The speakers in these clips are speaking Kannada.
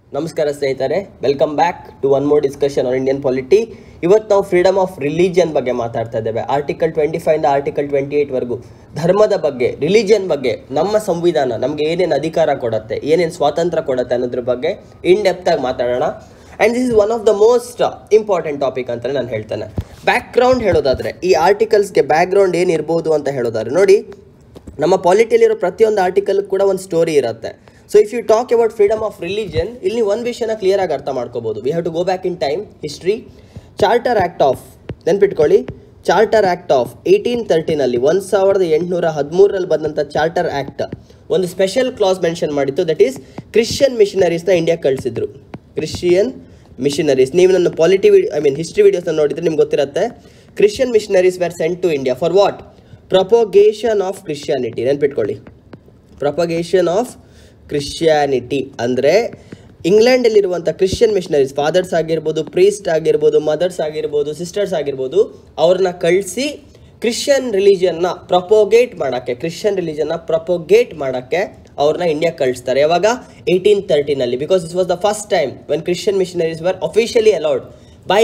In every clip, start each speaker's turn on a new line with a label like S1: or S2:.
S1: ನಮಸ್ಕಾರ ಸ್ನೇಹಿತರೆ welcome back to one more discussion on Indian polity ಇವತ್ತು ನಾವು ಫ್ರೀಡಮ್ ಆಫ್ ರಿಲಿಜಿಯನ್ ಬಗ್ಗೆ ಮಾತಾಡ್ತಾ ಇದ್ದೇವೆ ಆರ್ಟಿಕಲ್ ಟ್ವೆಂಟಿ ಫೈವ್ನ ಆರ್ಟಿಕಲ್ ಟ್ವೆಂಟಿ ಏಯ್ಟ್ವರೆಗೂ ಧರ್ಮದ ಬಗ್ಗೆ ರಿಲಿಜಿಯನ್ ಬಗ್ಗೆ ನಮ್ಮ ಸಂವಿಧಾನ ನಮಗೆ ಏನೇನು ಅಧಿಕಾರ ಕೊಡುತ್ತೆ ಏನೇನು ಸ್ವಾತಂತ್ರ್ಯ ಕೊಡುತ್ತೆ ಅನ್ನೋದ್ರ ಬಗ್ಗೆ ಇನ್ ಡೆಪ್ತಾಗಿ ಮಾತಾಡೋಣ and this is one of the most important topic ಅಂತ ನಾನು ಹೇಳ್ತೇನೆ ಬ್ಯಾಕ್ಗ್ರೌಂಡ್ ಹೇಳೋದಾದರೆ ಈ ಆರ್ಟಿಕಲ್ಸ್ಗೆ ಬ್ಯಾಕ್ಗ್ರೌಂಡ್ ಏನಿರ್ಬೋದು ಅಂತ ಹೇಳೋದಾದ್ರೆ ನೋಡಿ ನಮ್ಮ ಪಾಲಿಟಿಯಲ್ಲಿರೋ ಪ್ರತಿಯೊಂದು ಆರ್ಟಿಕಲ್ ಕೂಡ ಒಂದು ಸ್ಟೋರಿ ಇರುತ್ತೆ so if you talk about freedom of religion ಇಲ್ಲಿ ಒಂದು ವಿಷಯನ ಕ್ಲಿಯರ್ ಆಗಿ ಅರ್ಥ ಮಾಡ್ಕೋಬೋದು we have to go back in time history charter act of ನೆನ್ಪಿಟ್ಕೊಳ್ಳಿ ಚಾರ್ಟರ್ ಆ್ಯಕ್ಟ್ ಆಫ್ ಏಯ್ಟೀನ್ ತರ್ಟಿನಲ್ಲಿ ಒಂದು ಸಾವಿರದ ಎಂಟುನೂರ ಹದಿಮೂರರಲ್ಲಿ ಬಂದಂಥ ಚಾರ್ಟರ್ ಆ್ಯಕ್ಟ್ ಒಂದು ಸ್ಪೆಷಲ್ ಕ್ಲಾಸ್ ಮೆನ್ಷನ್ ಮಾಡಿತ್ತು ದಟ್ ಈಸ್ ಕ್ರಿಶ್ಚಿಯನ್ ಮಿಷನರೀಸ್ನ ಇಂಡಿಯಾ ಕಳಿಸಿದ್ರು ಕ್ರಿಶ್ಚಿಯನ್ ಮಿಷನರೀಸ್ ನೀವು ನನ್ನ ಪಾಲಿಟಿ ಐ ಮೀನ್ ಹಿಸ್ಟ್ರಿ ವೀಡಿಯೋಸ್ನ ನೋಡಿದ್ರೆ ನಿಮ್ಗೆ ಗೊತ್ತಿರುತ್ತೆ Christian missionaries were sent to India for what propagation of Christianity ನೆನ್ಪಿಟ್ಕೊಳ್ಳಿ ಪ್ರೊಪಗೇಷನ್ ಆಫ್ ಕ್ರಿಶ್ಚಿಯಾನಿಟಿ ಅಂದರೆ ಇಂಗ್ಲೆಂಡಲ್ಲಿರುವಂಥ ಕ್ರಿಶ್ಚಿಯನ್ ಮಿಷನರೀಸ್ ಫಾದರ್ಸ್ ಆಗಿರ್ಬೋದು ಪ್ರೀಸ್ಟ್ ಆಗಿರ್ಬೋದು ಮದರ್ಸ್ ಆಗಿರ್ಬೋದು ಸಿಸ್ಟರ್ಸ್ ಆಗಿರ್ಬೋದು ಅವ್ರನ್ನ ಕಳಿಸಿ ಕ್ರಿಶ್ಚಿಯನ್ ರಿಲಿಜಿಯನ್ನ ಪ್ರೊಪೋಗೇಟ್ ಮಾಡೋಕ್ಕೆ ಕ್ರಿಶ್ಚಿಯನ್ ರಿಲಿಜನ್ನ ಪ್ರೊಪೋಗೇಟ್ ಮಾಡೋಕ್ಕೆ ಅವ್ರನ್ನ ಇಂಡಿಯಾ ಕಳಿಸ್ತಾರೆ ಯಾವಾಗ ಏಯ್ಟೀನ್ ತರ್ಟಿನಲ್ಲಿ because this was the first time when Christian missionaries were officially allowed by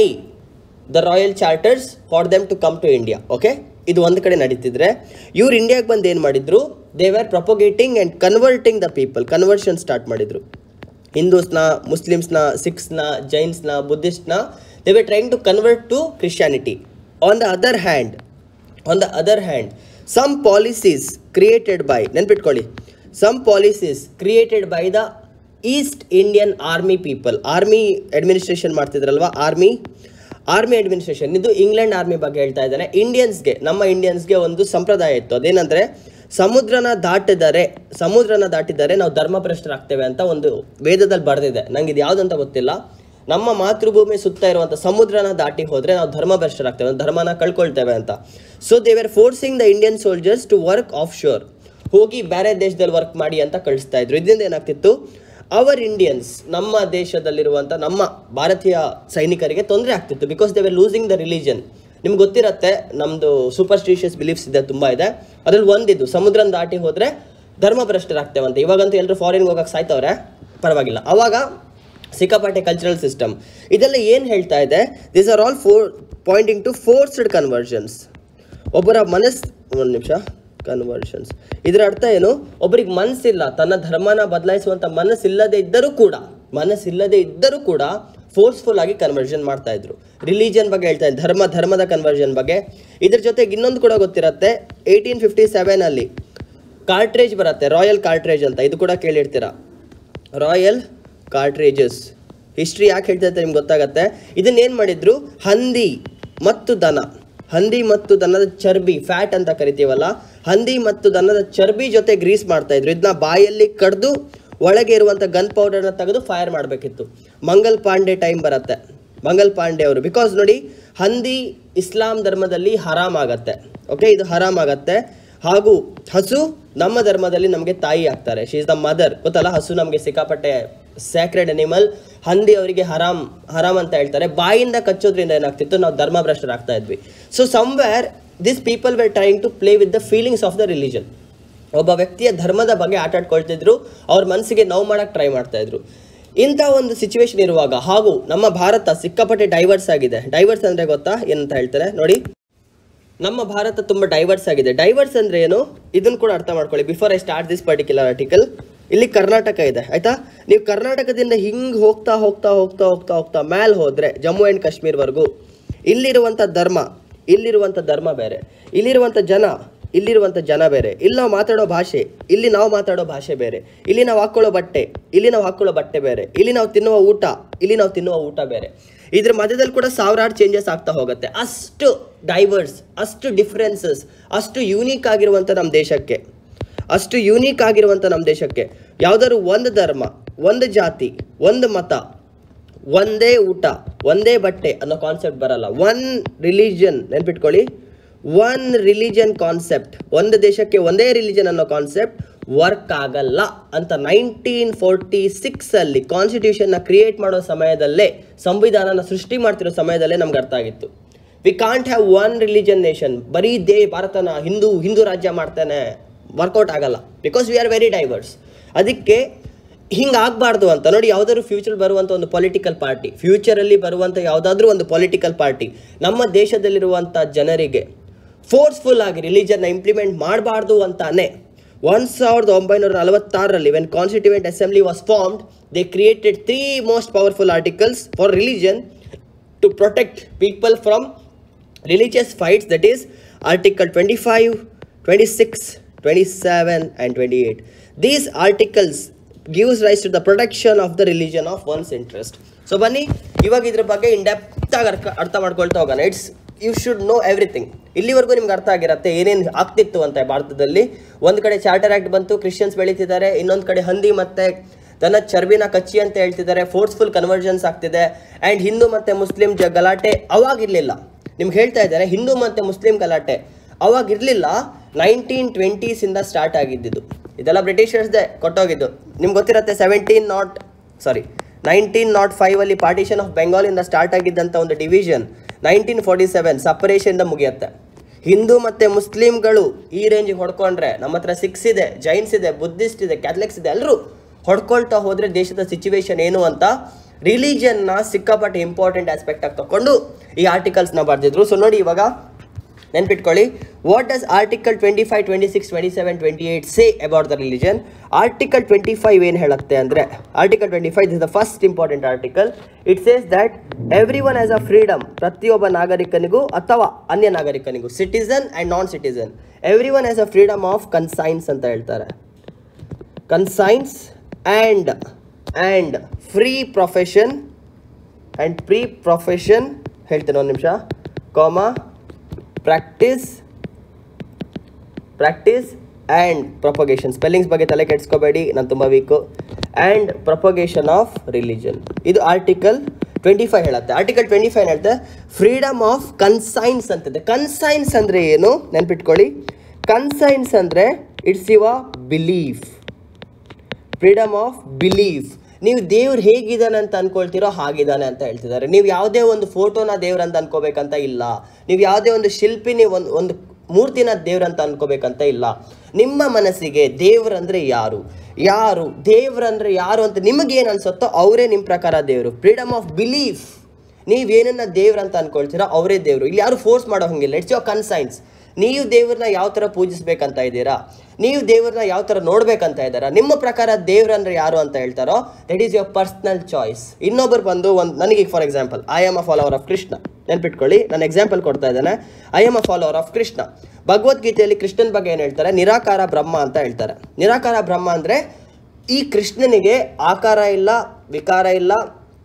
S1: the royal charters for them to come to India okay ಇದು ಒಂದು ಕಡೆ ನಡೀತಿದ್ರೆ ಇವ್ರು ಇಂಡಿಯಾಗೆ ಬಂದು ಏನು ಮಾಡಿದ್ರು they are propagating and converting the people conversion start ಮಾಡಿದ್ರು ಹಿಂದೂಸ್ನ ಮುಸ್ಲಿಮ್ಸ್ನ ಸಿಖ್ಸ್ನ ಜೈನ್ಸ್ನ ಬುದ್ಧಿಸ್ಟ್ನ they were trying to convert to Christianity on the other hand on the other hand some policies created by ನೆನ್ಪಿಟ್ಕೊಳ್ಳಿ some policies created by the East Indian army people army administration ಮಾಡ್ತಿದ್ರಲ್ವಾ ಆರ್ಮಿ ಆರ್ಮಿ ಅಡ್ಮಿನಿಸ್ಟ್ರೇಷನ್ ಇದು ಇಂಗ್ಲೆಂಡ್ ಆರ್ಮಿ ಬಗ್ಗೆ ಹೇಳ್ತಾ ಇದ್ದಾನೆ ಇಂಡಿಯನ್ಸ್ಗೆ ನಮ್ಮ ಇಂಡಿಯನ್ಸ್ಗೆ ಒಂದು ಸಂಪ್ರದಾಯ ಇತ್ತು ಅದೇನಂದರೆ ಸಮುದ್ರನ ದಾಟಿದರೆ ಸಮುದ್ರನ ದಾಟಿದರೆ ನಾವು ಧರ್ಮಭ್ರಷ್ಟರಾಗ್ತೇವೆ ಅಂತ ಒಂದು ವೇದದಲ್ಲಿ ಬರೆದಿದೆ ನಂಗೆ ಇದು ಯಾವುದಂತ ಗೊತ್ತಿಲ್ಲ ನಮ್ಮ ಮಾತೃಭೂಮಿ ಸುತ್ತ ಇರುವಂಥ ಸಮುದ್ರನ ದಾಟಿ ಹೋದರೆ ನಾವು ಧರ್ಮಭ್ರಷ್ಟರಾಗ್ತೇವೆ ಅಂದ್ರೆ ಧರ್ಮನ ಕಳ್ಕೊಳ್ತೇವೆ ಅಂತ so they are forcing the Indian soldiers to work offshore ಹೋಗಿ ಬೇರೆ ದೇಶದಲ್ಲಿ ವರ್ಕ್ ಮಾಡಿ ಅಂತ ಕಳಿಸ್ತಾ ಇದ್ರು ಇದರಿಂದ ಏನಾಗ್ತಿತ್ತು ಅವರ್ ಇಂಡಿಯನ್ಸ್ ನಮ್ಮ ದೇಶದಲ್ಲಿರುವಂಥ ನಮ್ಮ ಭಾರತೀಯ ಸೈನಿಕರಿಗೆ ತೊಂದರೆ ಆಗ್ತಿತ್ತು because they were losing the religion ನಿಮ್ಗೆ ಗೊತ್ತಿರತ್ತೆ ನಮ್ಮದು ಸೂಪರ್ಸ್ಟಿಷಿಯಸ್ ಬಿಲೀಫ್ಸ್ ಇದೆ ತುಂಬ ಇದೆ ಅದ್ರಲ್ಲಿ ಒಂದಿದ್ದು ಸಮುದ್ರನ ದಾಟಿ ಹೋದರೆ ಧರ್ಮಭ್ರಷ್ಟರಾಗ್ತೇವಂತೆ ಇವಾಗಂತೂ ಎಲ್ಲರೂ ಫಾರಿನ್ಗೆ ಹೋಗಕ್ಕೆ ಸಾಯ್ತವ್ರೆ ಪರವಾಗಿಲ್ಲ ಅವಾಗ ಸಿಕ್ಕಾಪಟ್ಟೆ ಕಲ್ಚರಲ್ ಸಿಸ್ಟಮ್ ಇದೆಲ್ಲ ಏನು ಹೇಳ್ತಾ ಇದೆ this are all for pointing to forced conversions ಒಬ್ಬರ ಮನಸ್ಸು ಒಂದು ನಿಮಿಷ ಕನ್ವರ್ಷನ್ಸ್ ಇದರ ಅರ್ಥ ಏನು ಒಬ್ಬರಿಗೆ ಮನಸ್ಸಿಲ್ಲ ತನ್ನ ಧರ್ಮನ ಬದಲಾಯಿಸುವಂಥ ಮನಸ್ಸಿಲ್ಲದೆ ಇದ್ದರೂ ಕೂಡ ಮನಸ್ಸಿಲ್ಲದೆ ಇದ್ದರೂ ಕೂಡ ಫೋರ್ಸ್ಫುಲ್ ಆಗಿ ಕನ್ವರ್ಷನ್ ಮಾಡ್ತಾ ಇದ್ರು ರಿಲಿಜನ್ ಬಗ್ಗೆ ಹೇಳ್ತಾ ಇದ್ದಾರೆ ಧರ್ಮ ಧರ್ಮದ ಕನ್ವರ್ಷನ್ ಬಗ್ಗೆ ಇದ್ರ ಜೊತೆಗೆ ಇನ್ನೊಂದು ಕೂಡ ಗೊತ್ತಿರುತ್ತೆ ಏಯ್ಟೀನ್ ಫಿಫ್ಟಿ ಸೆವೆನಲ್ಲಿ ಕಾರ್ಟ್ರೇಜ್ ಬರುತ್ತೆ ರಾಯಲ್ ಕಾರ್ಟ್ರೇಜ್ ಅಂತ ಇದು ಕೂಡ ಕೇಳಿರ್ತೀರ ರಾಯಲ್ ಕಾರ್ಟ್ರೇಜಸ್ ಹಿಸ್ಟ್ರಿ ಯಾಕೆ ಹೇಳ್ತಾ ಇರ್ತಾರೆ ನಿಮ್ಗೆ ಗೊತ್ತಾಗತ್ತೆ ಇದನ್ನೇನು ಮಾಡಿದ್ರು ಹಂದಿ ಮತ್ತು ದನ ಹಂದಿ ಮತ್ತು ದನದ ಚರ್ಬಿ ಫ್ಯಾಟ್ ಅಂತ ಕರಿತೀವಲ್ಲ ಹಂದಿ ಮತ್ತು ದನದ ಚರ್ಬಿ ಜೊತೆ ಗ್ರೀಸ್ ಮಾಡ್ತಾ ಇದ್ರು ಇದನ್ನ ಬಾಯಲ್ಲಿ ಕಡ್ದು ಒಳಗೆ ಇರುವಂಥ ಗನ್ ಪೌಡರ್ನ ತೆಗೆದು ಫೈರ್ ಮಾಡಬೇಕಿತ್ತು ಮಂಗಲ್ ಪಾಂಡೆ ಟೈಮ್ ಬರುತ್ತೆ ಮಂಗಲ್ ಪಾಂಡೆ ಅವರು ಬಿಕಾಸ್ ನೋಡಿ ಹಂದಿ ಇಸ್ಲಾಂ ಧರ್ಮದಲ್ಲಿ ಹರಾಮ್ ಆಗತ್ತೆ ಓಕೆ ಇದು ಹರಾಮ್ ಆಗತ್ತೆ ಹಾಗೂ ಹಸು ನಮ್ಮ ಧರ್ಮದಲ್ಲಿ ನಮಗೆ ತಾಯಿ ಆಗ್ತಾರೆ ಶಿ ಇಸ್ ದ ಮದರ್ ಗೊತ್ತಲ್ಲ ಹಸು ನಮಗೆ ಸಿಕ್ಕಾಪಟ್ಟೆ ಸ್ಯಾಕ್ರೆಡ್ ಅನಿಮಲ್ ಹಂದಿ ಅವರಿಗೆ ಹರಾಮ್ ಹರಾಮ್ ಅಂತ ಹೇಳ್ತಾರೆ ಬಾಯಿಂದ ಕಚ್ಚೋದ್ರಿಂದ ಏನಾಗ್ತಿತ್ತು ನಾವು ಧರ್ಮಭ್ರಷ್ಟರಾಗ್ತಾ ಇದ್ವಿ so somewhere this people were trying to play with the feelings of the religion ಒಬ್ಬ ವ್ಯಕ್ತಿಯ ಧರ್ಮದ ಬಗ್ಗೆ ಆಟ ಆಡ್ಕೊಳ್ತಿದ್ರು ಅವ್ರ ಮನಸ್ಸಿಗೆ ನೋವು ಮಾಡಕ್ಕೆ ಟ್ರೈ ಮಾಡ್ತಾ ಇದ್ರು ಇಂಥ ಒಂದು ಸಿಚುವೇಶನ್ ಇರುವಾಗ ಹಾಗೂ ನಮ್ಮ ಭಾರತ ಸಿಕ್ಕಾಪಟ್ಟೆ ಡೈವರ್ಸ್ ಆಗಿದೆ ಡೈವರ್ಸ್ ಅಂದರೆ ಗೊತ್ತಾ ಏನಂತ ಹೇಳ್ತಾರೆ ನೋಡಿ ನಮ್ಮ ಭಾರತ ತುಂಬ ಡೈವರ್ಸ್ ಆಗಿದೆ ಡೈವರ್ಸ್ ಅಂದರೆ ಏನು ಇದನ್ನು ಕೂಡ ಅರ್ಥ ಮಾಡ್ಕೊಳ್ಳಿ before I start this particular article ಇಲ್ಲಿ ಕರ್ನಾಟಕ ಇದೆ ಆಯ್ತಾ ನೀವು ಕರ್ನಾಟಕದಿಂದ ಹಿಂಗೆ ಹೋಗ್ತಾ ಹೋಗ್ತಾ ಹೋಗ್ತಾ ಹೋಗ್ತಾ ಹೋಗ್ತಾ ಮ್ಯಾಲ್ ಹೋದರೆ ಜಮ್ಮು ಆ್ಯಂಡ್ ಕಾಶ್ಮೀರ್ವರೆಗೂ ಇಲ್ಲಿರುವಂಥ ಧರ್ಮ ಇಲ್ಲಿರುವಂಥ ಧರ್ಮ ಬೇರೆ ಇಲ್ಲಿರುವಂಥ ಜನ ಇಲ್ಲಿರುವಂಥ ಜನ ಬೇರೆ ಇಲ್ಲಿ ನಾವು ಮಾತಾಡೋ ಭಾಷೆ ಇಲ್ಲಿ ನಾವು ಮಾತಾಡೋ ಭಾಷೆ ಬೇರೆ ಇಲ್ಲಿ ನಾವು ಹಾಕ್ಕೊಳ್ಳೋ ಬಟ್ಟೆ ಇಲ್ಲಿ ನಾವು ಹಾಕ್ಕೊಳ್ಳೋ ಬಟ್ಟೆ ಬೇರೆ ಇಲ್ಲಿ ನಾವು ತಿನ್ನುವ ಊಟ ಇಲ್ಲಿ ನಾವು ತಿನ್ನುವ ಊಟ ಬೇರೆ ಇದ್ರ ಮಧ್ಯದಲ್ಲಿ ಕೂಡ ಸಾವಿರಾರು ಚೇಂಜಸ್ ಆಗ್ತಾ ಹೋಗುತ್ತೆ ಅಷ್ಟು ಡೈವರ್ಸ್ ಅಷ್ಟು ಡಿಫ್ರೆನ್ಸಸ್ ಅಷ್ಟು ಯೂನಿಕ್ ಆಗಿರುವಂಥ ನಮ್ಮ ದೇಶಕ್ಕೆ ಅಷ್ಟು ಯೂನಿಕ್ ಆಗಿರುವಂಥ ನಮ್ಮ ದೇಶಕ್ಕೆ ಯಾವುದಾದ್ರು ಒಂದು ಧರ್ಮ ಒಂದು ಜಾತಿ ಒಂದು ಮತ ಒಂದೇ ಊಟ ಒಂದೇ ಬಟ್ಟೆ ಅನ್ನೋ ಕಾನ್ಸೆಪ್ಟ್ ಬರಲ್ಲ ಒನ್ ರಿಲಿಜನ್ ನೆನ್ಪಿಟ್ಕೊಳ್ಳಿ ಒನ್ ರಿಲಿಜನ್ ಕಾನ್ಸೆಪ್ಟ್ ಒಂದು ದೇಶಕ್ಕೆ ಒಂದೇ ರಿಲಿಜನ್ ಅನ್ನೋ ಕಾನ್ಸೆಪ್ಟ್ ವರ್ಕ್ ಆಗಲ್ಲ ಅಂತ ನೈನ್ಟೀನ್ ಫೋರ್ಟಿ ಸಿಕ್ಸಲ್ಲಿ ಕಾನ್ಸ್ಟಿಟ್ಯೂಷನ್ನ ಕ್ರಿಯೇಟ್ ಮಾಡೋ ಸಮಯದಲ್ಲೇ ಸಂವಿಧಾನನ ಸೃಷ್ಟಿ ಮಾಡ್ತಿರೋ ಸಮಯದಲ್ಲೇ ನಮ್ಗೆ ಅರ್ಥ ಆಗಿತ್ತು we can't have one religion nation ಬರೀ ದೇ ಭಾರತನ ಹಿಂದೂ ಹಿಂದೂ ರಾಜ್ಯ ಮಾಡ್ತಾನೆ ವರ್ಕೌಟ್ ಆಗಲ್ಲ because we are very diverse ಅದಕ್ಕೆ ಹಿಂಗೆ ಆಗಬಾರ್ದು ಅಂತ ನೋಡಿ ಯಾವುದಾದ್ರು ಫ್ಯೂಚರ್ ಬರುವಂಥ ಒಂದು ಪೊಲಿಟಿಕಲ್ ಪಾರ್ಟಿ ಫ್ಯೂಚರಲ್ಲಿ ಬರುವಂಥ ಯಾವುದಾದ್ರೂ ಒಂದು ಪೊಲಿಟಿಕಲ್ ಪಾರ್ಟಿ ನಮ್ಮ ದೇಶದಲ್ಲಿರುವಂಥ ಜನರಿಗೆ ಫೋರ್ಸ್ಫುಲ್ ಆಗಿ ರಿಲಿಜನ್ನ ಇಂಪ್ಲಿಮೆಂಟ್ ಮಾಡಬಾರ್ದು ಅಂತಾನೆ ಒಂದು ಸಾವಿರದ ಒಂಬೈನೂರ ನಲವತ್ತಾರರಲ್ಲಿ when constituent assembly was formed they created three most powerful articles for religion to protect people from religious fights that is article 25 26 27 and 28 these articles gives rise to the protection of the religion of one's interest so ಬನ್ನಿ ಇವಾಗ ಇದ್ರ ಬಗ್ಗೆ ಇನ್ ಡೆಪ್ತ್ ಆಗಿ ಅರ್ಥ ಅರ್ಥ ಮಾಡ್ಕೊಳ್ತಾ ಹೋಗೋಣ it's you should know everything ಇಲ್ಲಿವರೆಗೂ ನಿಮ್ಗೆ ಅರ್ಥ ಆಗಿರತ್ತೆ ಏನೇನು ಆಗ್ತಿತ್ತು ಅಂತ ಭಾರತದಲ್ಲಿ ಒಂದು ಕಡೆ ಚಾರ್ಟರ್ ಆಕ್ಟ್ ಬಂತು ಕ್ರಿಶ್ಚಿಯನ್ಸ್ ಬೆಳೀತಿದ್ದಾರೆ ಇನ್ನೊಂದು ಕಡೆ ಹಂದಿ ಮತ್ತೆ ತನ್ನ ಚರ್ಬಿನ ಕಚ್ಚಿ ಅಂತ ಹೇಳ್ತಿದ್ದಾರೆ ಫೋರ್ಸ್ಫುಲ್ ಕನ್ವರ್ಜನ್ಸ್ ಆಗ್ತಿದೆ ಆ್ಯಂಡ್ ಹಿಂದೂ ಮತ್ತು ಮುಸ್ಲಿಂ ಜ ಗಲಾಟೆ ಅವಾಗಿರಲಿಲ್ಲ ನಿಮ್ಗೆ ಹೇಳ್ತಾ ಇದ್ದಾರೆ ಹಿಂದೂ ಮತ್ತು ಮುಸ್ಲಿಂ ಗಲಾಟೆ ಅವಾಗಿರಲಿಲ್ಲ ನೈನ್ಟೀನ್ ಟ್ವೆಂಟೀಸಿಂದ ಸ್ಟಾರ್ಟ್ ಆಗಿದ್ದಿದ್ದು ಇದೆಲ್ಲ ಬ್ರಿಟಿಷರ್ಸ್ದೇ ಕೊಟ್ಟೋಗಿದ್ದು ನಿಮ್ಗೆ ಗೊತ್ತಿರುತ್ತೆ seventeen nought sorry nineteen nought ಫೈವಲ್ಲಿ ಪಾರ್ಟಿಷನ್ ಆಫ್ ಬೆಂಗಾಲಿಂದ ಸ್ಟಾರ್ಟ್ ಆಗಿದ್ದಂಥ ಒಂದು ಡಿವಿಷನ್ ನೈನ್ಟೀನ್ ಫೋರ್ಟಿ ಸೆವೆನ್ ಸಪರೇಷನ್ದ ಮುಗಿಯುತ್ತೆ ಹಿಂದೂ ಮತ್ತು ಮುಸ್ಲಿಮ್ಗಳು ಈ ರೇಂಜಿಗೆ ಹೊಡ್ಕೊಂಡ್ರೆ ನಮ್ಮ ಹತ್ರ ಸಿಕ್ಸ್ ಇದೆ ಜೈನ್ಸ್ ಇದೆ ಬುದ್ಧಿಸ್ಟ್ ಇದೆ ಕ್ಯಾಥಲಿಕ್ಸ್ ಇದೆ ಎಲ್ಲರೂ ಹೊಡ್ಕೊಳ್ತಾ ಹೋದರೆ ದೇಶದ ಸಿಚುವೇಶನ್ ಏನು ಅಂತ ರಿಲಿಜನ್ನ ಸಿಕ್ಕಾಪಟ್ಟೆ ಇಂಪಾರ್ಟೆಂಟ್ ಆಸ್ಪೆಕ್ಟ್ ಆಗಿ ತಗೊಂಡು ಈ ಆರ್ಟಿಕಲ್ಸ್ನ ಬರೆದಿದ್ರು ಸೊ ನೋಡಿ ಇವಾಗ ನೆನ್ಪಿಟ್ಕೊಳ್ಳಿ what does article twenty five twenty six twenty seven twenty eight say about the religion article twenty five ಏನು ಹೇಳುತ್ತೆ ಅಂದರೆ article twenty five is the first important article it says that every one has a freedom ಪ್ರತಿಯೊಬ್ಬ ನಾಗರಿಕನಿಗೂ ಅಥವಾ ಅನ್ಯ ನಾಗರಿಕನಿಗೂ citizen and non citizen every one has a freedom of conscience ಅಂತ ಹೇಳ್ತಾರೆ conscience and and free profession and free profession ಹೇಳ್ತೇನೆ ಒಂದು ನಿಮಿಷ ಕಾಮ practice practice and propagation spellings ಬಗ್ಗೆ ತಲೆ ಕೆಡಿಸ್ಕೋಬೇಡಿ ನಾನು ತುಂಬ weak and propagation of religion ಇದು ಆರ್ಟಿಕಲ್ ಟ್ವೆಂಟಿ ಫೈವ್ ಹೇಳುತ್ತೆ ಆರ್ಟಿಕಲ್ ಟ್ವೆಂಟಿ ಫೈವ್ ಹೇಳುತ್ತೆ ಫ್ರೀಡಮ್ ಆಫ್ ಕನ್ಸೈನ್ಸ್ ಅಂತಿದೆ ಕನ್ಸೈನ್ಸ್ ಅಂದರೆ ಏನು ನೆನ್ಪಿಟ್ಕೊಳ್ಳಿ ಕನ್ಸೈನ್ಸ್ ಅಂದರೆ ಇಟ್ಸ್ ಯುವ ಬಿಲೀಫ್ ಫ್ರೀಡಮ್ ಆಫ್ ಬಿಲೀಫ್ ನೀವು ದೇವ್ರು ಹೇಗಿದ್ದಾನೆ ಅಂತ ಅನ್ಕೊಳ್ತೀರೋ ಹಾಗಿದ್ದಾನೆ ಅಂತ ಹೇಳ್ತಿದ್ದಾರೆ ನೀವು ಯಾವುದೇ ಒಂದು ಫೋಟೋನ ದೇವ್ರಂತ ಅನ್ಕೋಬೇಕಂತ ಇಲ್ಲ ನೀವು ಯಾವುದೇ ಒಂದು ಶಿಲ್ಪಿನಿ ಒಂದು ಒಂದು ಮೂರ್ತಿನ ದೇವ್ರಂತ ಅನ್ಕೋಬೇಕಂತ ಇಲ್ಲ ನಿಮ್ಮ ಮನಸ್ಸಿಗೆ ದೇವ್ರಂದ್ರೆ ಯಾರು ಯಾರು ದೇವ್ರಂದ್ರೆ ಯಾರು ಅಂತ ನಿಮಗೇನು ಅನ್ಸುತ್ತೋ ಅವರೇ ನಿಮ್ಮ ಪ್ರಕಾರ ದೇವರು ಫ್ರೀಡಮ್ ಆಫ್ ಬಿಲೀಫ್ ನೀವೇನನ್ನ ದೇವ್ರಂತ ಅನ್ಕೊಳ್ತೀರೋ ಅವರೇ ದೇವರು ಇಲ್ಲಿ ಯಾರು ಫೋರ್ಸ್ ಮಾಡೋ ಹಂಗಿಲ್ಲ ಇಟ್ಸ್ ಯೋರ್ ಕನ್ಸೈನ್ಸ್ ನೀವು ದೇವ್ರನ್ನ ಯಾವ ಥರ ಪೂಜಿಸ್ಬೇಕಂತ ಇದ್ದೀರಾ ನೀವು ದೇವ್ರನ್ನ ಯಾವ ಥರ ನೋಡ್ಬೇಕಂತ ಇದ್ದಾರಾ ನಿಮ್ಮ ಪ್ರಕಾರ ದೇವ್ರಂದ್ರೆ ಯಾರು ಅಂತ ಹೇಳ್ತಾರೋ that is your personal choice ಇನ್ನೊಬ್ಬರು ಬಂದು ಒಂದು ನನಗೆ for example I am a follower of Krishna ನೆನ್ಪಿಟ್ಕೊಳ್ಳಿ ನಾನು ಎಕ್ಸಾಂಪಲ್ ಕೊಡ್ತಾ ಇದ್ದೇನೆ I am a follower of Krishna ಭಗವದ್ಗೀತೆಯಲ್ಲಿ ಕೃಷ್ಣನ್ ಬಗ್ಗೆ ಏನು ಹೇಳ್ತಾರೆ ನಿರಾಕಾರ ಬ್ರಹ್ಮ ಅಂತ ಹೇಳ್ತಾರೆ ನಿರಾಕಾರ ಬ್ರಹ್ಮ ಅಂದರೆ ಈ ಕೃಷ್ಣನಿಗೆ ಆಕಾರ ಇಲ್ಲ ವಿಕಾರ ಇಲ್ಲ